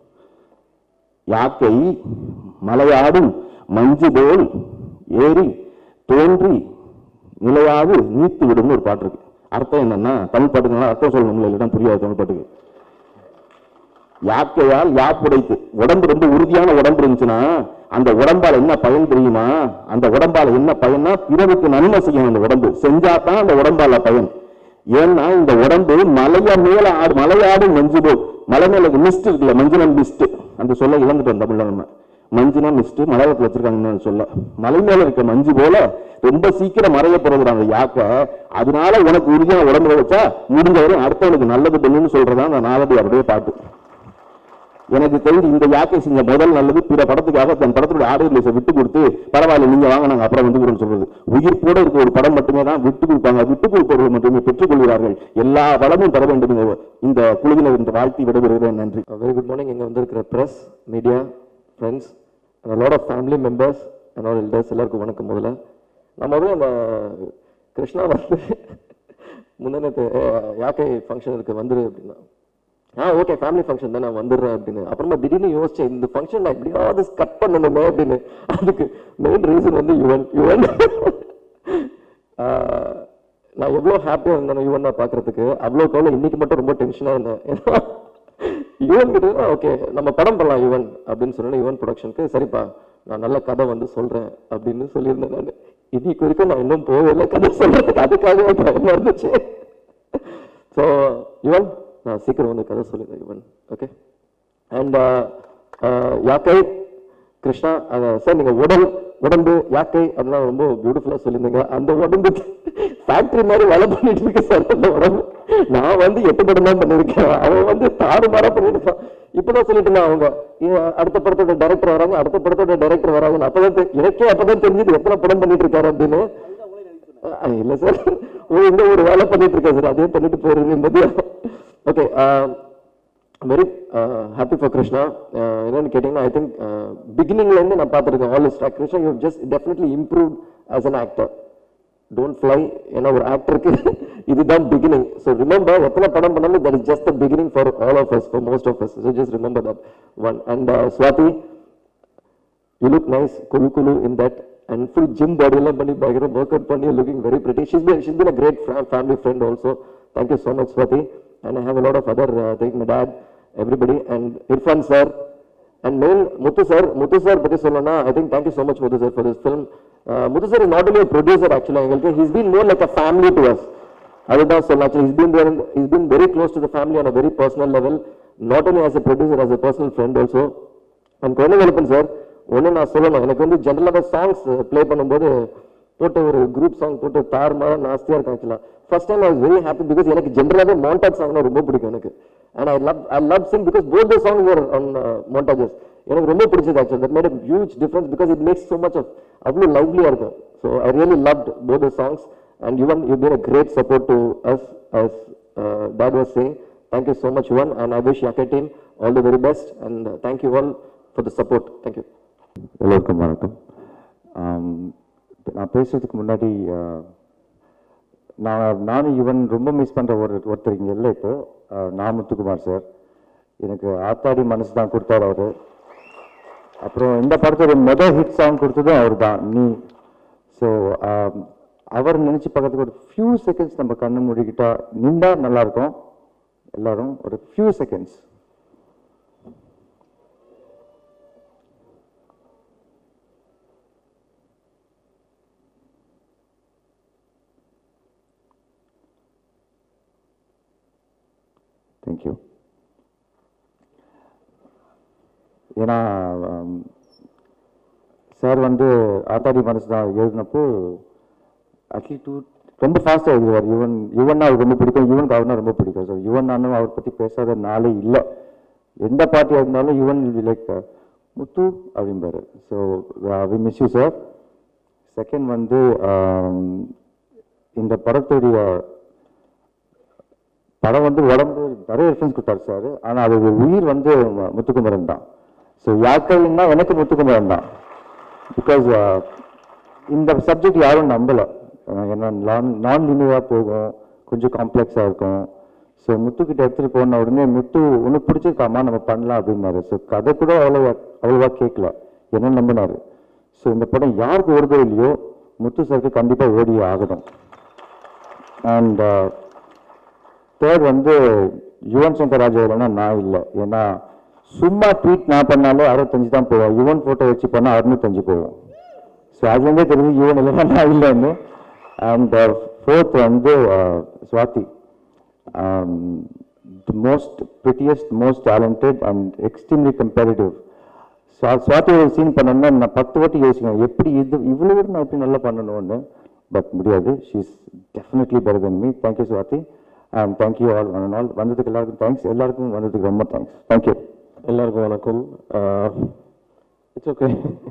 யாக்கை மலையாடும் மஞ்சு போல் ஏறி தோன்றி நிலையாது நீத்து விடும்னு ஒரு பாட்டு இருக்கு அர்த்தம் என்னன்னா தமிழ் பாட்டுக்கு அர்த்தம் சொல்லணும்ல இல்லைன்னா புரியாது தமிழ் பாட்டுக்கு யாக்கையால் யாப்புடைத்து உடம்பு ரொம்ப உறுதியான உடம்பு இருந்துச்சுன்னா அந்த உடம்பால என்ன பயன் தெரியுமா அந்த உடம்பால என்ன பயன்னா பிறருக்கு நன்மை செய்யணும் அந்த உடம்பு செஞ்சா தான் அந்த உடம்பால பயன் ஏன்னா இந்த உடம்பு மலைய மேல ஆடு மலையாடு மஞ்சு போல் மலை மேல மிஸ்ட் இருக்குல்ல மஞ்சுனம் மிஸ்ட் அந்த சொல்ல இழந்துட்டோம் தமிழ்ல நம்ம மஞ்சுனா மிஸ்ட் மலையாளத்துல வச்சிருக்காங்கன்னு சொல்ல மலை மேல இருக்க மஞ்சு போல ரொம்ப சீக்கிரம் மறைய போறது அந்த யாக்கை அதனால உனக்கு உறுதியான உடம்புல வச்சா முடிஞ்ச வரையும் அடுத்தவனுக்கு நல்லது பண்ணுன்னு சொல்றதா அந்த நாலடியாருடைய பாட்டு எனக்கு தெரிஞ்சு இந்த யாக்கை செஞ்ச முதல் நல்லது பிற படத்துக்காக தன் படத்துடைய ஆடியோ ரிலீஸை விட்டு கொடுத்து பரவாயில்ல நீங்க வாங்க நாங்க அப்புறம் வந்து கொடுன்னு சொல்றது உயிர்ப்போட இருக்க ஒரு படம் மட்டுமே தான் விட்டு கொடுப்பாங்க விட்டு கொடுப்பவர்கள் மட்டுமே பெற்றுக் கொள்கிறார்கள் எல்லா பலமும் பெற வேண்டும் இந்த- இந்த குழுவினர் என்று வாழ்த்தி விடைபெறுகிறேன் நன்றி வெரி குட் மார்னிங் இங்கே வந்திருக்கிற press media friends lot of family members and all elders எல்லாருக்கும் வணக்கம் முதல்ல நான் முதல்ல நம்ம கிருஷ்ணா வந்து முந்தினத்து யாக்கை ஃபங்க்ஷனுக்கு வந்துரு அப்படின்னா ஆ ஓகே ஃபேமிலி ஃபங்க்ஷன் தான் நான் வந்துடுறேன் அப்படின்னு அப்புறமா திடீர்னு யோசிச்சேன் இந்த ஃபங்க்ஷன் நான் எப்படியாவது கட் பண்ணணுமே அப்படின்னு அதுக்கு மெயின் ரீசன் வந்து யுவன் யுவன் ஆஹ், நான் எவ்வளோ ஹாப்பியாக இருந்தேன் யுவன் நான் பார்க்கறதுக்கு அவ்வளோ கவலை இன்னைக்கு மட்டும் ரொம்ப டென்ஷனாக இருந்தேன் ஏன்னா யுவன் கிட்ட ஓகே நம்ம படம் பண்ணலாம் யுவன் அப்படின்னு சொன்னேன் யுவன் ப்ரொடக்ஷனுக்கு சரிப்பா நான் நல்ல கதை வந்து சொல்கிறேன் அப்படின்னு சொல்லியிருந்தேன் நான் இன்னைக்கு வரைக்கும் நான் இன்னும் போகவே இல்லை கதை சொல்கிறதுக்கு அதுக்காகவே பயமா இருந்துச்சு ஸோ யுவன் நான் சீக்கிரம் வந்து கதை சொல்லிடுறேன் யுவன் ஓகே அண்ட் யாக்கை கிருஷ்ணா சார் நீங்கள் உடல் உடம்பு யாக்கை அதெல்லாம் ரொம்ப பியூட்டிஃபுல்லாக சொல்லியிருந்தீங்க அந்த உடம்பு ஃபேக்ட்ரி மாதிரி வேலை பண்ணிட்டு இருக்கு சார் அந்த உடம்பு நான் வந்து எட்டு படம் தான் பண்ணியிருக்கேன் அவன் வந்து தாறுமாறா பண்ணியிருக்கான் இப்பதான் சொல்லிட்டு இருந்தான் அவங்க ஏன் அடுத்த படத்தோட டைரக்டர் வராங்க அடுத்த படத்தோட டைரக்டர் வராங்கன்னு அப்பதான் தெ- எனக்கே அப்பதான் தெரிஞ்சது எத்தனை படம் பண்ணிட்டு இருக்காரு அப்படின்னு அஹ் இல்ல சார் இந்த ஒரு வேலை பண்ணிட்டு இருக்கேன் சார் அதே பண்ணிட்டு போயிருங்க நிம்மதியா okay very happy for Krishna ah என்னன்னு கேட்டீங்கன்னா ஐ திங்க் பிகினிங்ல இருந்து நான் பார்த்துருக்கேன் all is Krishna you just definitely improve as an actor don't fly ஏன்னா ஒரு ஆக்டருக்கு இதுதான் பிகினிங் ஸோ ரிமெம்பர் எத்தனை படம் பண்ணாலும் that is just the beginning for all of us for most of us so just remember that one and Swathi you look nice kulu kulu in that and full gym body எல்லாம் பண்ணி பயங்கர work out பண்ணி looking very pretty she's been she's been a great friend, family friend also thank you so much Swati and I have a lot of other uh, things my dad everybody and Irfan sir and main Muthu sir Muthu sir பத்தி சொல்லணும்னா I think thank you so much Muthu sir for this film uh, Muthu sir is not only a producer actually எங்களுக்கு he's been more like a family to us அதுதான் சொல்லலாம் actually he's been there and he's been very close to the family on a very personal level not only as a producer as a personal friend also and குழந்தைகளுக்கும் sir ஒன்று நான் சொல்லணும் எனக்கு வந்து ஜென்ரலாக songs play பண்ணும்போது போட்டு ஒரு குரூப் சாங் போட்டு தாறுமாற நாஸ்தியாக இருக்கும் ஆக்சுவலாக first time I was very happy because எனக்கு ஜென்ரலாகவே மோண்டாக் சாங்னா ரொம்ப பிடிக்கும் எனக்கு and I love I love sing because both the song are on montages எனக்கு ரொம்ப பிடிச்சது actual that made huge difference because it makes so much of அவ்வளோ லவ்லியாக இருக்கும் so I really loved both the songs and Yuvan you been a great support to us us that was sang Thank you so much, Yuvan, and I wish Yaka team all the very best. And uh, thank you all for the support. Thank you. எல்லோருக்கும் வணக்கம் ஆம், நான் பேசுறதுக்கு முன்னாடி ஆ, நான் நானும் இவன் ரொம்ப மிஸ் பண்ணுற ஒரு ஒருத்தர் இங்கே இல்லை இப்போ ஆ, நான் முத்துக்குமார் சார் எனக்கு ஆத்தாடி மனசு தான் கொடுத்தாரு அவர் அப்புறம் இந்த படத்தோட முதல் ஹிட் சாங் கொடுத்ததும் அவர் தான் நீ ஸோ அவர் நினச்சி பக்கத்துக்கு ஒரு ஃபியூ செகண்ட்ஸ் நம்ம கண்ணு மூடிக்கிட்டா நின்றா நல்லா இருக்கும் எல்லாரும் ஒரு ஃபியூ செகண்ட்ஸ் தேங்க்யூ ஏன்னா சார் வந்து ஆத்தாடி மனசு தான் எழுதினப்போ அட்லீஸ்ட் டூ ரொம்ப ஃபாஸ்ட்டாக எழுதுவார் யுவன் யுவன்னா அவருக்கு ரொம்ப பிடிக்கும் யுவனுக்கு அவர்னா ரொம்ப பிடிக்கும் ஸோ யுவன் நானும் அவர் பற்றி பேசாத நாளே இல்லை எந்த பாட்டியாக இருந்தாலும் யுவன் லைக் முத்து அப்படிம்பாரு so we miss you sir second வந்து ஆம், இந்த படத்துடைய படம் வந்து உடம்பு நிறைய ரெஃபரன்ஸ் கொடுத்தாரு சார் ஆனால் அது உயிர் வந்து மு- முத்துக்குமரன் தான் ஸோ யாக்கைன்னா எனக்கு முத்துக்குமரன் தான் பிகாஸ் இந்த சப்ஜெக்ட் யாரும் நம்பலை ஏன்னா நான் நான் லினியராக போகும் கொஞ்சம் காம்ப்ளெக்ஸாக இருக்கும் ஸோ முத்துக்கிட்ட எடுத்துகிட்டு போன உடனே முத்து உனக்கு பிடிச்சிருக்காமா நம்ம பண்ணலாம் அப்படின்னாரு ஸோ கதை கூட அவ்வளோ அவ்வளோவா கேட்கல என்ன நம்பினாரு ஸோ இந்த படம் யாருக்கு ஓடுதோ இல்லையோ முத்து சாருக்கு கண்டிப்பாக ஓடியே ஆகணும் அண்ட் தேர்ட் வந்து யுவன் சங்கர் ராஜா இல்லைன்னா நான் இல்லை ஏன்னா சும்மா ட்வீட் நான் பண்ணாலே அறுபத்தஞ்சு தான் போவோம் யுவன் ஃபோட்டோ வச்சு பண்ணால் அறுநூத்தஞ்சு போவோம் ஸோ அதுலேருந்தே தெரிஞ்சு யுவன் இல்லைன்னா நான் இல்லைன்னு அண்ட் ஃபோர்த் வந்து uh, Swathi most prettiest most talented and extremely comparative Swathi ஒரு சீன் பண்ணணும்னா நான் பத்து வாட்டி யோசிக்கணும் எப்படி இது இவ்வளோ விட நான் எப்படி நல்லா பண்ணணும்னு பட் முடியாது she is definitely better then me thank you Swathi and thank you all one all வந்ததுக்கு எல்லாருக்கும் தேங்க்ஸ் எல்லாருக்கும் வந்ததுக்கு ரொம்ப தேங்க்ஸ் தேங்க்யூ எல்லாருக்கும் வணக்கம் it's okay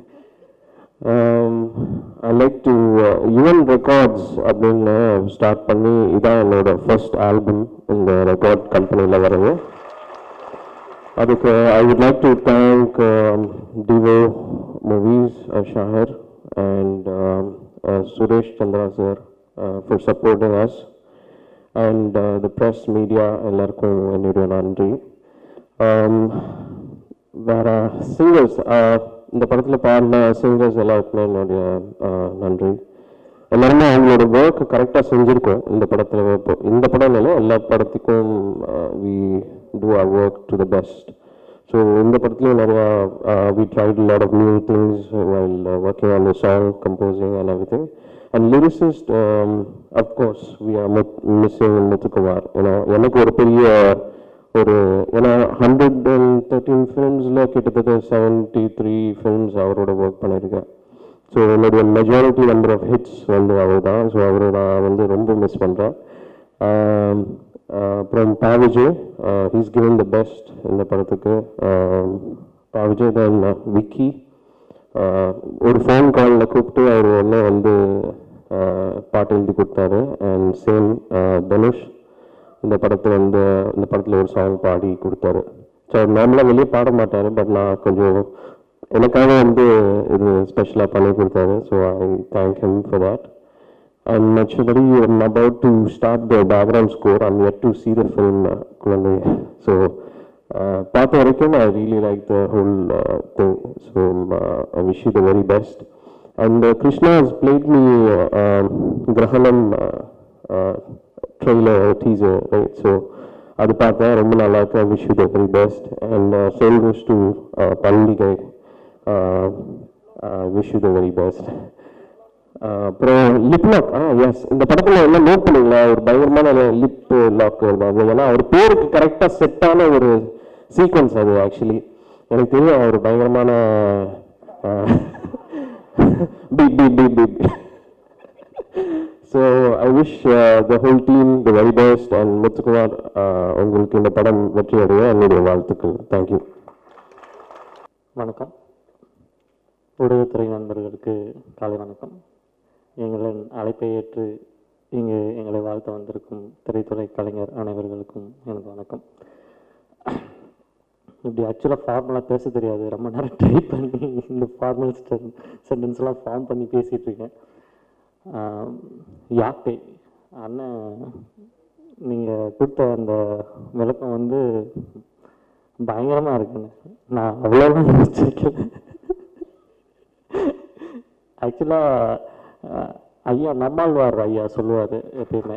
I like to Yuvan records அப்படின்னு ஸ்டார்ட் பண்ணி இதான் என்னோட ஃபர்ஸ்ட் ஆல்பம் இந்த ரெக்கார்ட் கம்பெனியில் வருது அதுக்கு I would like to thank Divo movies Shahar and Suresh Chandra sir for supporting us and the press media எல்லாருக்கும் என்னுடைய நன்றி Um, வேற சிங்கர்ஸ் இந்த படத்தில் பாடின சிங்கர்ஸ் எல்லாருக்குமே என்னுடைய uh, நன்றி எல்லாருமே அவங்களோட ஒர்க் கரெக்டாக செஞ்சுருக்கோம் இந்த படத்தில் இப்போ இந்த படம் இல்லை எல்லா படத்துக்கும் we do our work to the best so இந்த படத்துலையும் நிறையா we tried lot of new things while working on the song composing and everything and lyricist of course we are missing Muthukumar ஏன்னா எனக்கு ஒரு பெரிய ஒரு ஏன்னா ஹண்ட்ரட் அண்ட் தேர்ட்டீன் ஃபிலிம்ஸில் கிட்டத்தட்ட செவன்ட்டி த்ரீ ஃபிலிம்ஸ் அவரோட ஒர்க் பண்ணியிருக்கேன் ஸோ என்னுடைய மெஜாரிட்டி நம்பர் ஆஃப் ஹிட்ஸ் வந்து அவர் தான் ஸோ அவரை நான் வந்து ரொம்ப மிஸ் பண்ணுறேன் அப்புறம் பாவிஜே ஹீஸ் கிவன் த பெஸ்ட் இந்த படத்துக்கு பாவிஜே தென் விக்கி ஒரு ஃபோன் காலில் கூப்பிட்டு அவர் ஒன்று வந்து ஆஹ், பாட்டு எழுதி கொடுத்தாரு அண்ட் சேம் தனுஷ் இந்த படத்தில் வந்து இந்த படத்தில் ஒரு சாங் பாடி கொடுத்தாரு ஸோ நார்மலாக வெளியே பாட மாட்டார் பட் நான் கொஞ்சம் எனக்காக வந்து இது ஸ்பெஷலாக பண்ணி கொடுத்தாரு so I thank him for that and மற்றபடி I'm about to start the background score I'm yet to see the film uh, குழந்தை ஸோ பார்த்த வரைக்கும் I really like the whole thing so I wish you the very best and Krishna has played me Grahanam trailer teaser right so அது பார்த்தேன் ரொம்ப நல்லா இருக்கு I wish you the very best and same goes to Pandigai wish you the very best அப்புறம் lip lock ஆ yes இந்த படத்தில் என்ன நோட் பண்ணீங்களா ஒரு பயங்கரமான லிப் லாக் வருது அது ஏன்னா அவர் பேருக்கு கரெக்டாக செட்டான ஒரு சீக்வன்ஸ் அது ஆக்சுவலி எனக்கு தெரியும் அவர் பயங்கரமான beep beep beep beep so I wish the whole team the very best and Muthukumar uh, உங்களுக்கு இந்த படம் வெற்றி அடைய என்னுடைய வாழ்த்துக்கள் தேங்க்யூ வணக்கம் ஊடகத்துறை நண்பர்களுக்கு காலை வணக்கம் எங்களின் அழைப்பை ஏற்று இங்கு எங்களை வாழ்த்த வந்திருக்கும் திரைத்துறை கலைஞர் அனைவர்களுக்கும் எனது வணக்கம் இப்படி ஆக்சுவலாக ஃபார்மலாக பேச தெரியாது ரொம்ப நேரம் ட்ரை பண்ணி இந்த ஃபார்மல் சென்டென்ஸ்லாம் ஃபார்ம் பண்ணி பேசிகிட்டு இருக்கேன் ஆம், யாக்கை அண்ணன் நீங்கள் கொடுத்த அந்த விளக்கம் வந்து பயங்கரமாக இருக்குங்க நான் அவ்வளோதான் யோசிச்சிருக்கேன் ஆக்சுவலாக ஐயா நம்மாழ்வார் ஐயா சொல்லுவார் எப்பயுமே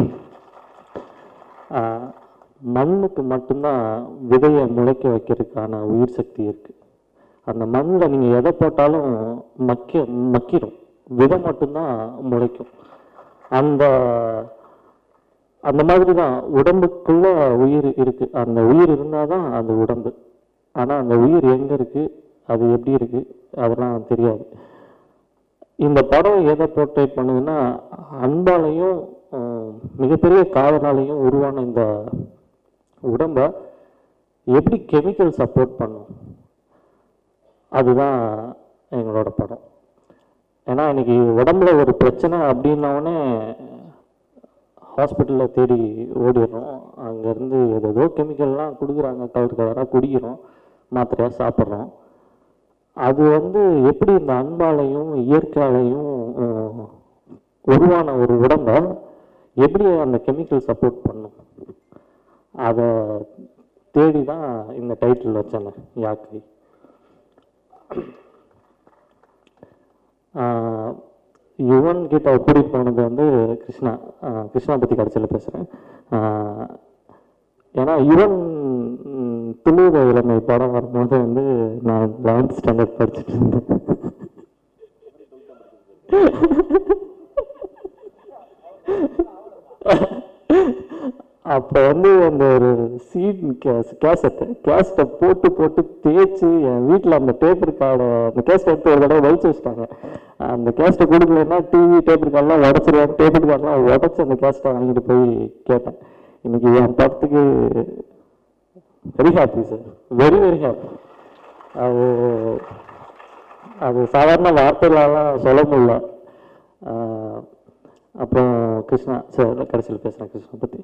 ஆஹ், மண்ணுக்கு மட்டும்தான் விதையை முளைக்க வைக்கிறதுக்கான உயிர் சக்தி இருக்குது அந்த மண்ணில் நீங்கள் எதை போட்டாலும் மக்க மக்கிரும் விதை மட்டும்தான் முளைக்கும் அந்த அந்த மாதிரி தான் உடம்புக்குள்ள உயிர் இருக்கு அந்த உயிர் இருந்தால் தான் அந்த உடம்பு ஆனால் அந்த உயிர் எங்கே இருக்கு அது எப்படி இருக்கு அதெல்லாம் தெரியாது இந்த படம் எதை போர்ட்ரேட் பண்ணுதுன்னா அன்பாலையும் ஆஹ், மிகப்பெரிய காதலாலையும் உருவான இந்த உடம்ப எப்படி கெமிக்கல் சப்போர்ட் பண்ணும் அதுதான் எங்களோட படம் ஏன்னா இன்னைக்கு உடம்புல ஒரு பிரச்சனை அப்படின்னோடனே ஹாஸ்பிட்டலில் தேடி ஓடிடுறோம் அங்கேருந்து ஏதேதோ கெமிக்கல்லாம் கொடுக்குறாங்க கலர் கலராக குடிக்கிறோம் மாத்திரையாக சாப்பிட்றோம் அது வந்து எப்படி இந்த அன்பாலையும் இயற்கையாலையும் அஹ், உருவான ஒரு உடம்ப எப்படி அந்த கெமிக்கல் சப்போர்ட் பண்ணும் அதை தேடி தான் இந்த டைட்டில் வச்சேன் யாக்கை ஆஹ் யுவன் கிட்ட கூட்டிகிட்டு போனது வந்து கிருஷ்ணா ஆஹ் கிருஷ்ணா பற்றி கடைசியில் பேசுகிறேன் ஏன்னா யுவன் ம், துளிர இளமை படம் வரும்போது வந்து நான் லெவன்த் ஸ்டாண்டர்ட் படிச்சுட்டு இருந்தேன் அப்போ வந்து அந்த ஒரு சீட் கேஸ் கேசட்டு கேசட்டை போட்டு போட்டு தேய்ச்சி என் வீட்டில் அந்த டேப் ரெக்கார்டை அந்த கேசட் எடுத்து ஒரு தடவை வலிச்சு வச்சிட்டாங்க அந்த கேசட்டை கொடுக்கலன்னா டிவி டேப் ரெக்கார்ட்லாம் உடச்சிருவாங்க டேப் ரெக்கார்ட்லாம் உடச்சி அந்த கேசட்டை வாங்கிட்டு போய் கேட்டேன் இன்னைக்கு என் படத்துக்கு very happy sir very very happy அது அது சாதாரண வார்த்தைகளெல்லாம் சொல்ல முடியல ஆஹ் அப்புறம் கிருஷ்ணா சார் கடைசியில் பேசுகிறேன் கிருஷ்ணா பற்றி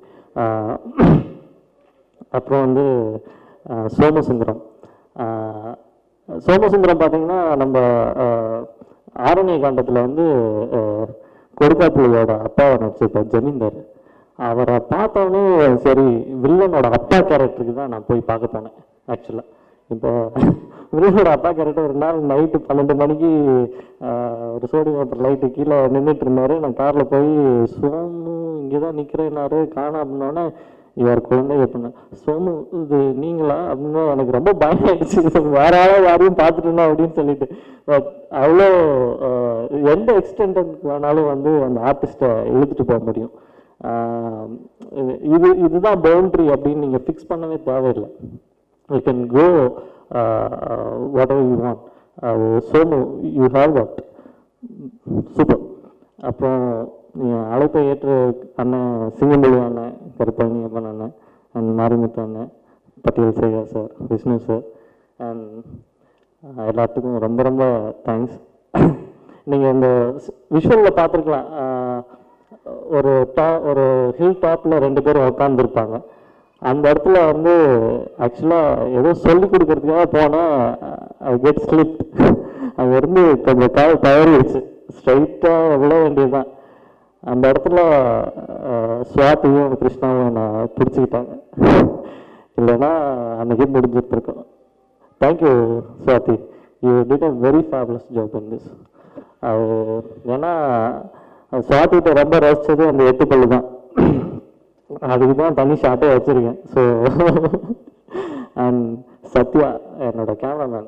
அப்புறம் வந்து ஆஹ் சோமசுந்தரம் ஆஹ் சோமசுந்தரம் பார்த்தீங்கன்னா நம்ம ஆஹ் ஆரண்ய காண்டத்தில் வந்து ஆஹ் கொடுக்காப்புலியோட அப்பாவை நடிச்சிருப்பார் ஜமீன்தார் அவரை பார்த்தோன்னே சரி வில்லனோட அப்பா கேரக்டருக்கு தான் நான் போய் பார்க்க போனேன் ஆக்சுவலாக இப்போ வில்லனோட அப்பா கேரக்டர் ஒரு நாள் நைட்டு பன்னெண்டு மணிக்கு ஆஹ், ஒரு சோடி வாட்டர் லைட்டு கீழே நின்றுட்டு இருந்தாரு நான் காரில் போய் சோமு இங்கே தான் நிற்கிறேன்னாரு காணோம் அப்படின்னோடனே இவர் குழந்தை எப்படின்னா சோமு இது நீங்களா அப்படின்னு எனக்கு ரொம்ப பயம் ஆயிடுச்சு வேற ஆளாக யாரையும் பார்த்துட்டோம் அப்படின்னு சொல்லிட்டு பட் அவ்வளோ ஆஹ், எந்த எக்ஸ்டென்ட்டுக்கு வேணாலும் வந்து அந்த ஆர்டிஸ்ட்டை இழுத்துட்டு போக முடியும் ஆஹ், இது- இது இதுதான் பவுண்ட்ரி அப்படின்னு நீங்கள் ஃபிக்ஸ் பண்ணவே தேவையில்லை you can go whatever you want Somu you have that super அப்புறம் நீங்கள் அழைப்பை ஏற்று அண்ணன் சிங்கம்புலி அண்ணன் கருப்பழனி அப்பன் அண்ணன் அண்ட் மாரிமுத்து அண்ணன் பட்டியல் சேகா சார் விஷ்ணு சார் அண்ட் எல்லாத்துக்கும் ரொம்ப ரொம்ப தேங்க்ஸ் நீங்கள் இந்த விஷுவலில் பார்த்துருக்கலாம் ஒரு டா ஒரு ஹில் டாப்பில் ரெண்டு பேரும் உட்காந்துருப்பாங்க அந்த இடத்துல வந்து ஆக்சுவலாக ஏதோ சொல்லி கொடுக்கறதுக்காக போனால் ஐ கெட் ஸ்லிப் அங்கே இருந்து கொஞ்சம் கால் தவறிடுச்சு ஸ்ட்ரைட்டாக விழ வேண்டியதுதான் அந்த இடத்துல அஹ், சுவாதியும் கிருஷ்ணாவும் நான் பிடிச்சிக்கிட்டாங்க இல்லைன்னா அன்னைக்கு முடிஞ்சிருந்துருக்கோம் thank you Swathi you did a very fabulous job in this அது ஏன்னா சுவாதிகிட்ட ரொம்ப ரசிச்சது அந்த எட்டு பல்லு தான் அதுக்கு தான் தனி ஷார்ட்டே வச்சுருக்கேன் ஸோ அண்ட் சத்யா என்னோட கேமராமேன்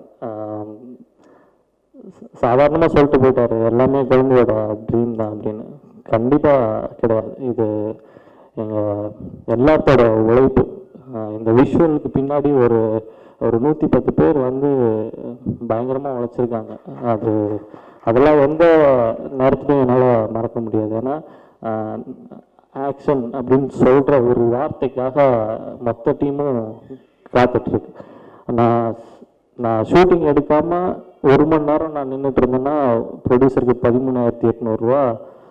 சாதாரணமாக சொல்லிட்டு போயிட்டாரு எல்லாமே குழந்தையோட ட்ரீம் தான் அப்படின்னு கண்டிப்பாக கிடையாது இது எங்கள் எல்லாத்தோட உழைப்பு ஆஹ் இந்த விஷுவலுக்கு பின்னாடி ஒரு ஒரு நூற்றி பத்து பேர் வந்து பயங்கரமாக உழைச்சிருக்காங்க அது அதெல்லாம் எந்த நேரத்துலையும் என்னால் மறக்க முடியாது ஏன்னா ஆக்ஷன் அப்படின்னு சொல்கிற ஒரு வார்த்தைக்காக மொத்த டீமும் காத்துட்ருக்கு நான் நான் ஷூட்டிங் எடுக்காமல் ஒரு மணி நேரம் நான் நின்றுட்டு இருந்தேன்னா ப்ரொடியூசருக்கு பதிமூணாயிரத்தி எட்நூறுரூவா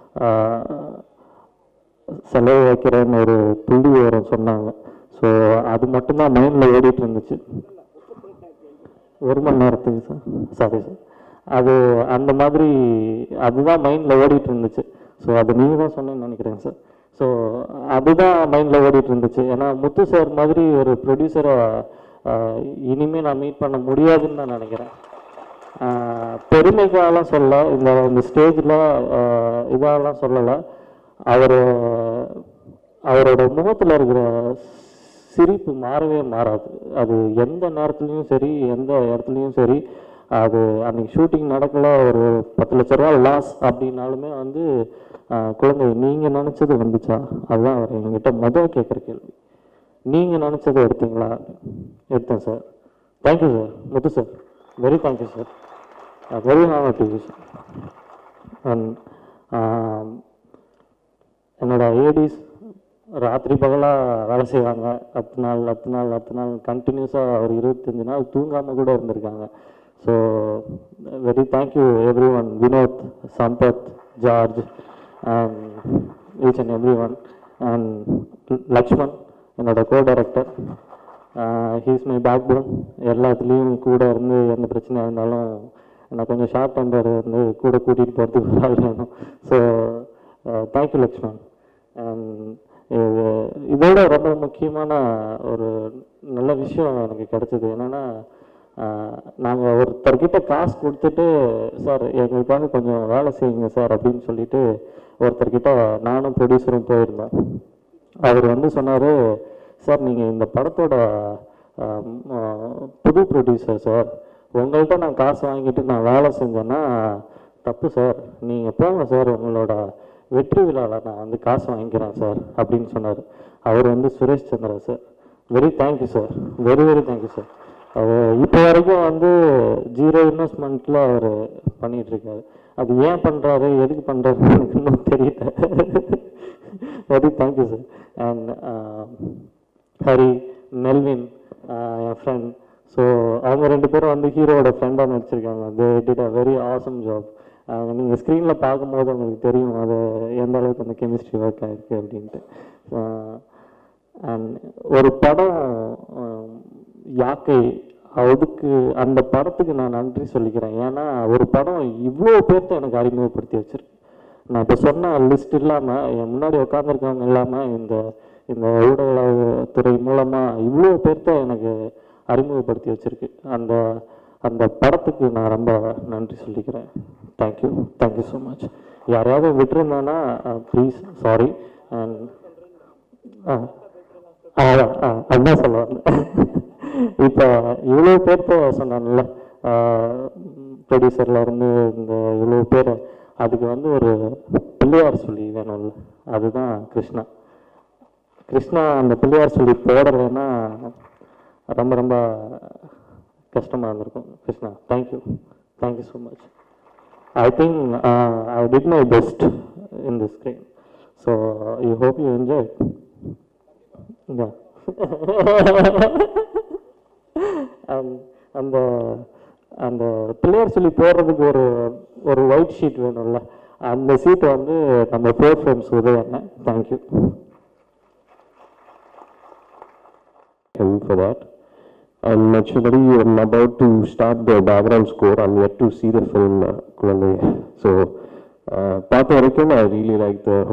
செலவு வைக்கிறேன்னு ஒரு புள்ளி விவரம் சொன்னாங்க ஸோ அது மட்டும்தான் மைண்டில் ஓடிட்டு இருந்துச்சு ஒரு மணி நேரத்துக்கு சார் சாரி சார் அது அந்த மாதிரி அதுதான் மைண்டில் ஓடிட்டு இருந்துச்சு ஸோ அது நீங்கள் தான் சொன்னேன்னு நினைக்கிறேன் சார் ஸோ அதுதான் மைண்டில் ஓடிட்டு இருந்துச்சு ஏன்னா முத்து சார் மாதிரி ஒரு ப்ரொடியூசரை இனிமேல் நான் மீட் பண்ண முடியாதுன்னு நான் நினைக்கிறேன் ஆஹ் பெருமைக்காலாம் சொல்ல இந்த இந்த ஸ்டேஜில் இதெல்லாம் சொல்லலை அவர் அவரோட முகத்தில் இருக்கிற சிரிப்பு மாறவே மாறாது அது எந்த நேரத்துலையும் சரி எந்த இடத்துலையும் சரி அது அன்னைக்கு ஷூட்டிங் நடக்கல ஒரு பத்து லட்ச ரூபா லாஸ் அப்படின்னாலுமே வந்து ஆஹ் குழந்தை நீங்கள் நினச்சது வந்துச்சா அதுதான் அவர் எங்ககிட்ட முதல் கேட்குற கேள்வி நீங்கள் நினச்சதை எடுத்தீங்களா எடுத்தேன் sir thank you sir Muthu sir very thank you sir very honour to sir and என்னோட ஏடிஸ் ராத்திரி பகலாக வேலை செய்வாங்க பத்து நாள் பத்து நாள் பத்து நாள் கண்டினியூஸாக ஒரு இருபத்தஞ்சி நாள் தூங்காமல் கூட இருந்திருக்காங்க so very thank you everyone Vinod Sampath George and each and everyone and Lakshman என்னோட co director he's my backbone எல்லாத்துலேயும் கூட இருந்து எந்த பிரச்சனையாக இருந்தாலும் நான் கொஞ்சம் ஷார்ட் டெம்பர் வந்து கூட கூட்டிகிட்டு போகிறதுக்கு ஒரு ஆள் வேணும் ஸோ தேங்க்யூ லக்ஷ்மண் அண்ட் இதோட ரொம்ப முக்கியமான ஒரு நல்ல விஷயம் எனக்கு கிடைச்சது என்னென்னா நாங்கள் ஒருத்தர்கிட்ட காசு கொடுத்துட்டு சார் எங்களுக்காக கொஞ்சம் வேலை செய்யுங்க சார் அப்படின்னு சொல்லிட்டு ஒருத்தர்கிட்ட நானும் ப்ரொடியூசரும் போயிருந்தோம் அவர் வந்து சொன்னார் சார் நீங்கள் இந்த படத்தோட ஆம், ஆ, புது ப்ரொடியூசர் சார் உங்கள்கிட்ட நான் காசு வாங்கிட்டு நான் வேலை செஞ்சேன்னா தப்பு சார் நீங்கள் போங்க சார் உங்களோட வெற்றி விழாவில் நான் வந்து காசு வாங்கிக்கிறேன் சார் அப்படின்னு சொன்னார் அவர் வந்து Suresh Chandra sir very thank you sir very very thank you sir அவர் இப்போ வரைக்கும் வந்து ஜீரோ இன்வெஸ்ட்மெண்ட்டில் அவர் பண்ணிட்டு இருக்காரு அது ஏன் பண்ணுறாரு எதுக்கு பண்ணுறாரு எனக்கு இன்னும் தெரியல very thank you sir and Hari Melvin என் ஃப்ரெண்ட் ஸோ அவங்க ரெண்டு பேரும் வந்து ஹீரோவோட ஃப்ரெண்டாக நடிச்சிருக்காங்க they did a very awesome job நீங்கள் ஸ்க்ரீனில் பார்க்கும்போது உங்களுக்கு தெரியும் அது எந்த அளவுக்கு அந்த கெமிஸ்ட்ரி ஒர்க் ஆயிருக்கு அப்படின்ட்டு அண்ட் ஒரு படம் ஆஹ், யாக்கை அதுக்கு அந்த படத்துக்கு நான் நன்றி சொல்லிக்கிறேன் ஏன்னா ஒரு படம் இவ்வளோ பேர்த்த எனக்கு அறிமுகப்படுத்தி வச்சிருக்கு நான் இப்போ சொன்ன லிஸ்ட் இல்லாமல் என் முன்னாடி உட்காந்துருக்கவங்க இல்லாமல் இந்த இந்த ஊடகத்துறை மூலமாக இவ்வளோ பேர்த்த எனக்கு அறிமுகப்படுத்தி வச்சிருக்கு அந்த அந்த படத்துக்கு நான் ரொம்ப நன்றி சொல்லிக்கிறேன் தேங்க்யூ தேங்க்யூ ஸோ மச் யாரையாவது விட்டுருந்தேன்னா ப்ளீஸ் சாரி அண்ட் ஆ ஆ, அதான், ஆ, அதுதான் சொல்ல வந்தேன் இப்போ இவ்வளோ பேர்த்த சொன்னான்ல ப்ரொடியூசர்ல இருந்து இந்த இவ்வளோ பேர் அதுக்கு வந்து ஒரு பிள்ளையார் சொல்லி வேணும்ல அதுதான் கிருஷ்ணா கிருஷ்ணா அந்த பிள்ளையார் சொல்லி போடலைன்னா ரொம்ப ரொம்ப கஷ்டமாக இருந்திருக்கும் Krishna thank you thank you so much I think uh, I did my best in the screen. So I hope you enjoyed. Yeah. and அந்த அந்த பிள்ளையார் சொல்லி போடுறதுக்கு ஒரு ஒரு ஒயிட் ஷீட் வேணும்ல அந்த சீட் வந்து நம்ம ஃபோர் ஃப்ரெண்ட்ஸ் உதவி thank you him for that. And actually, I'm about to start the background score. I'm yet to see the film, uh, Kuvalai. So, uh, பார்த்த வரைக்கும் I really like the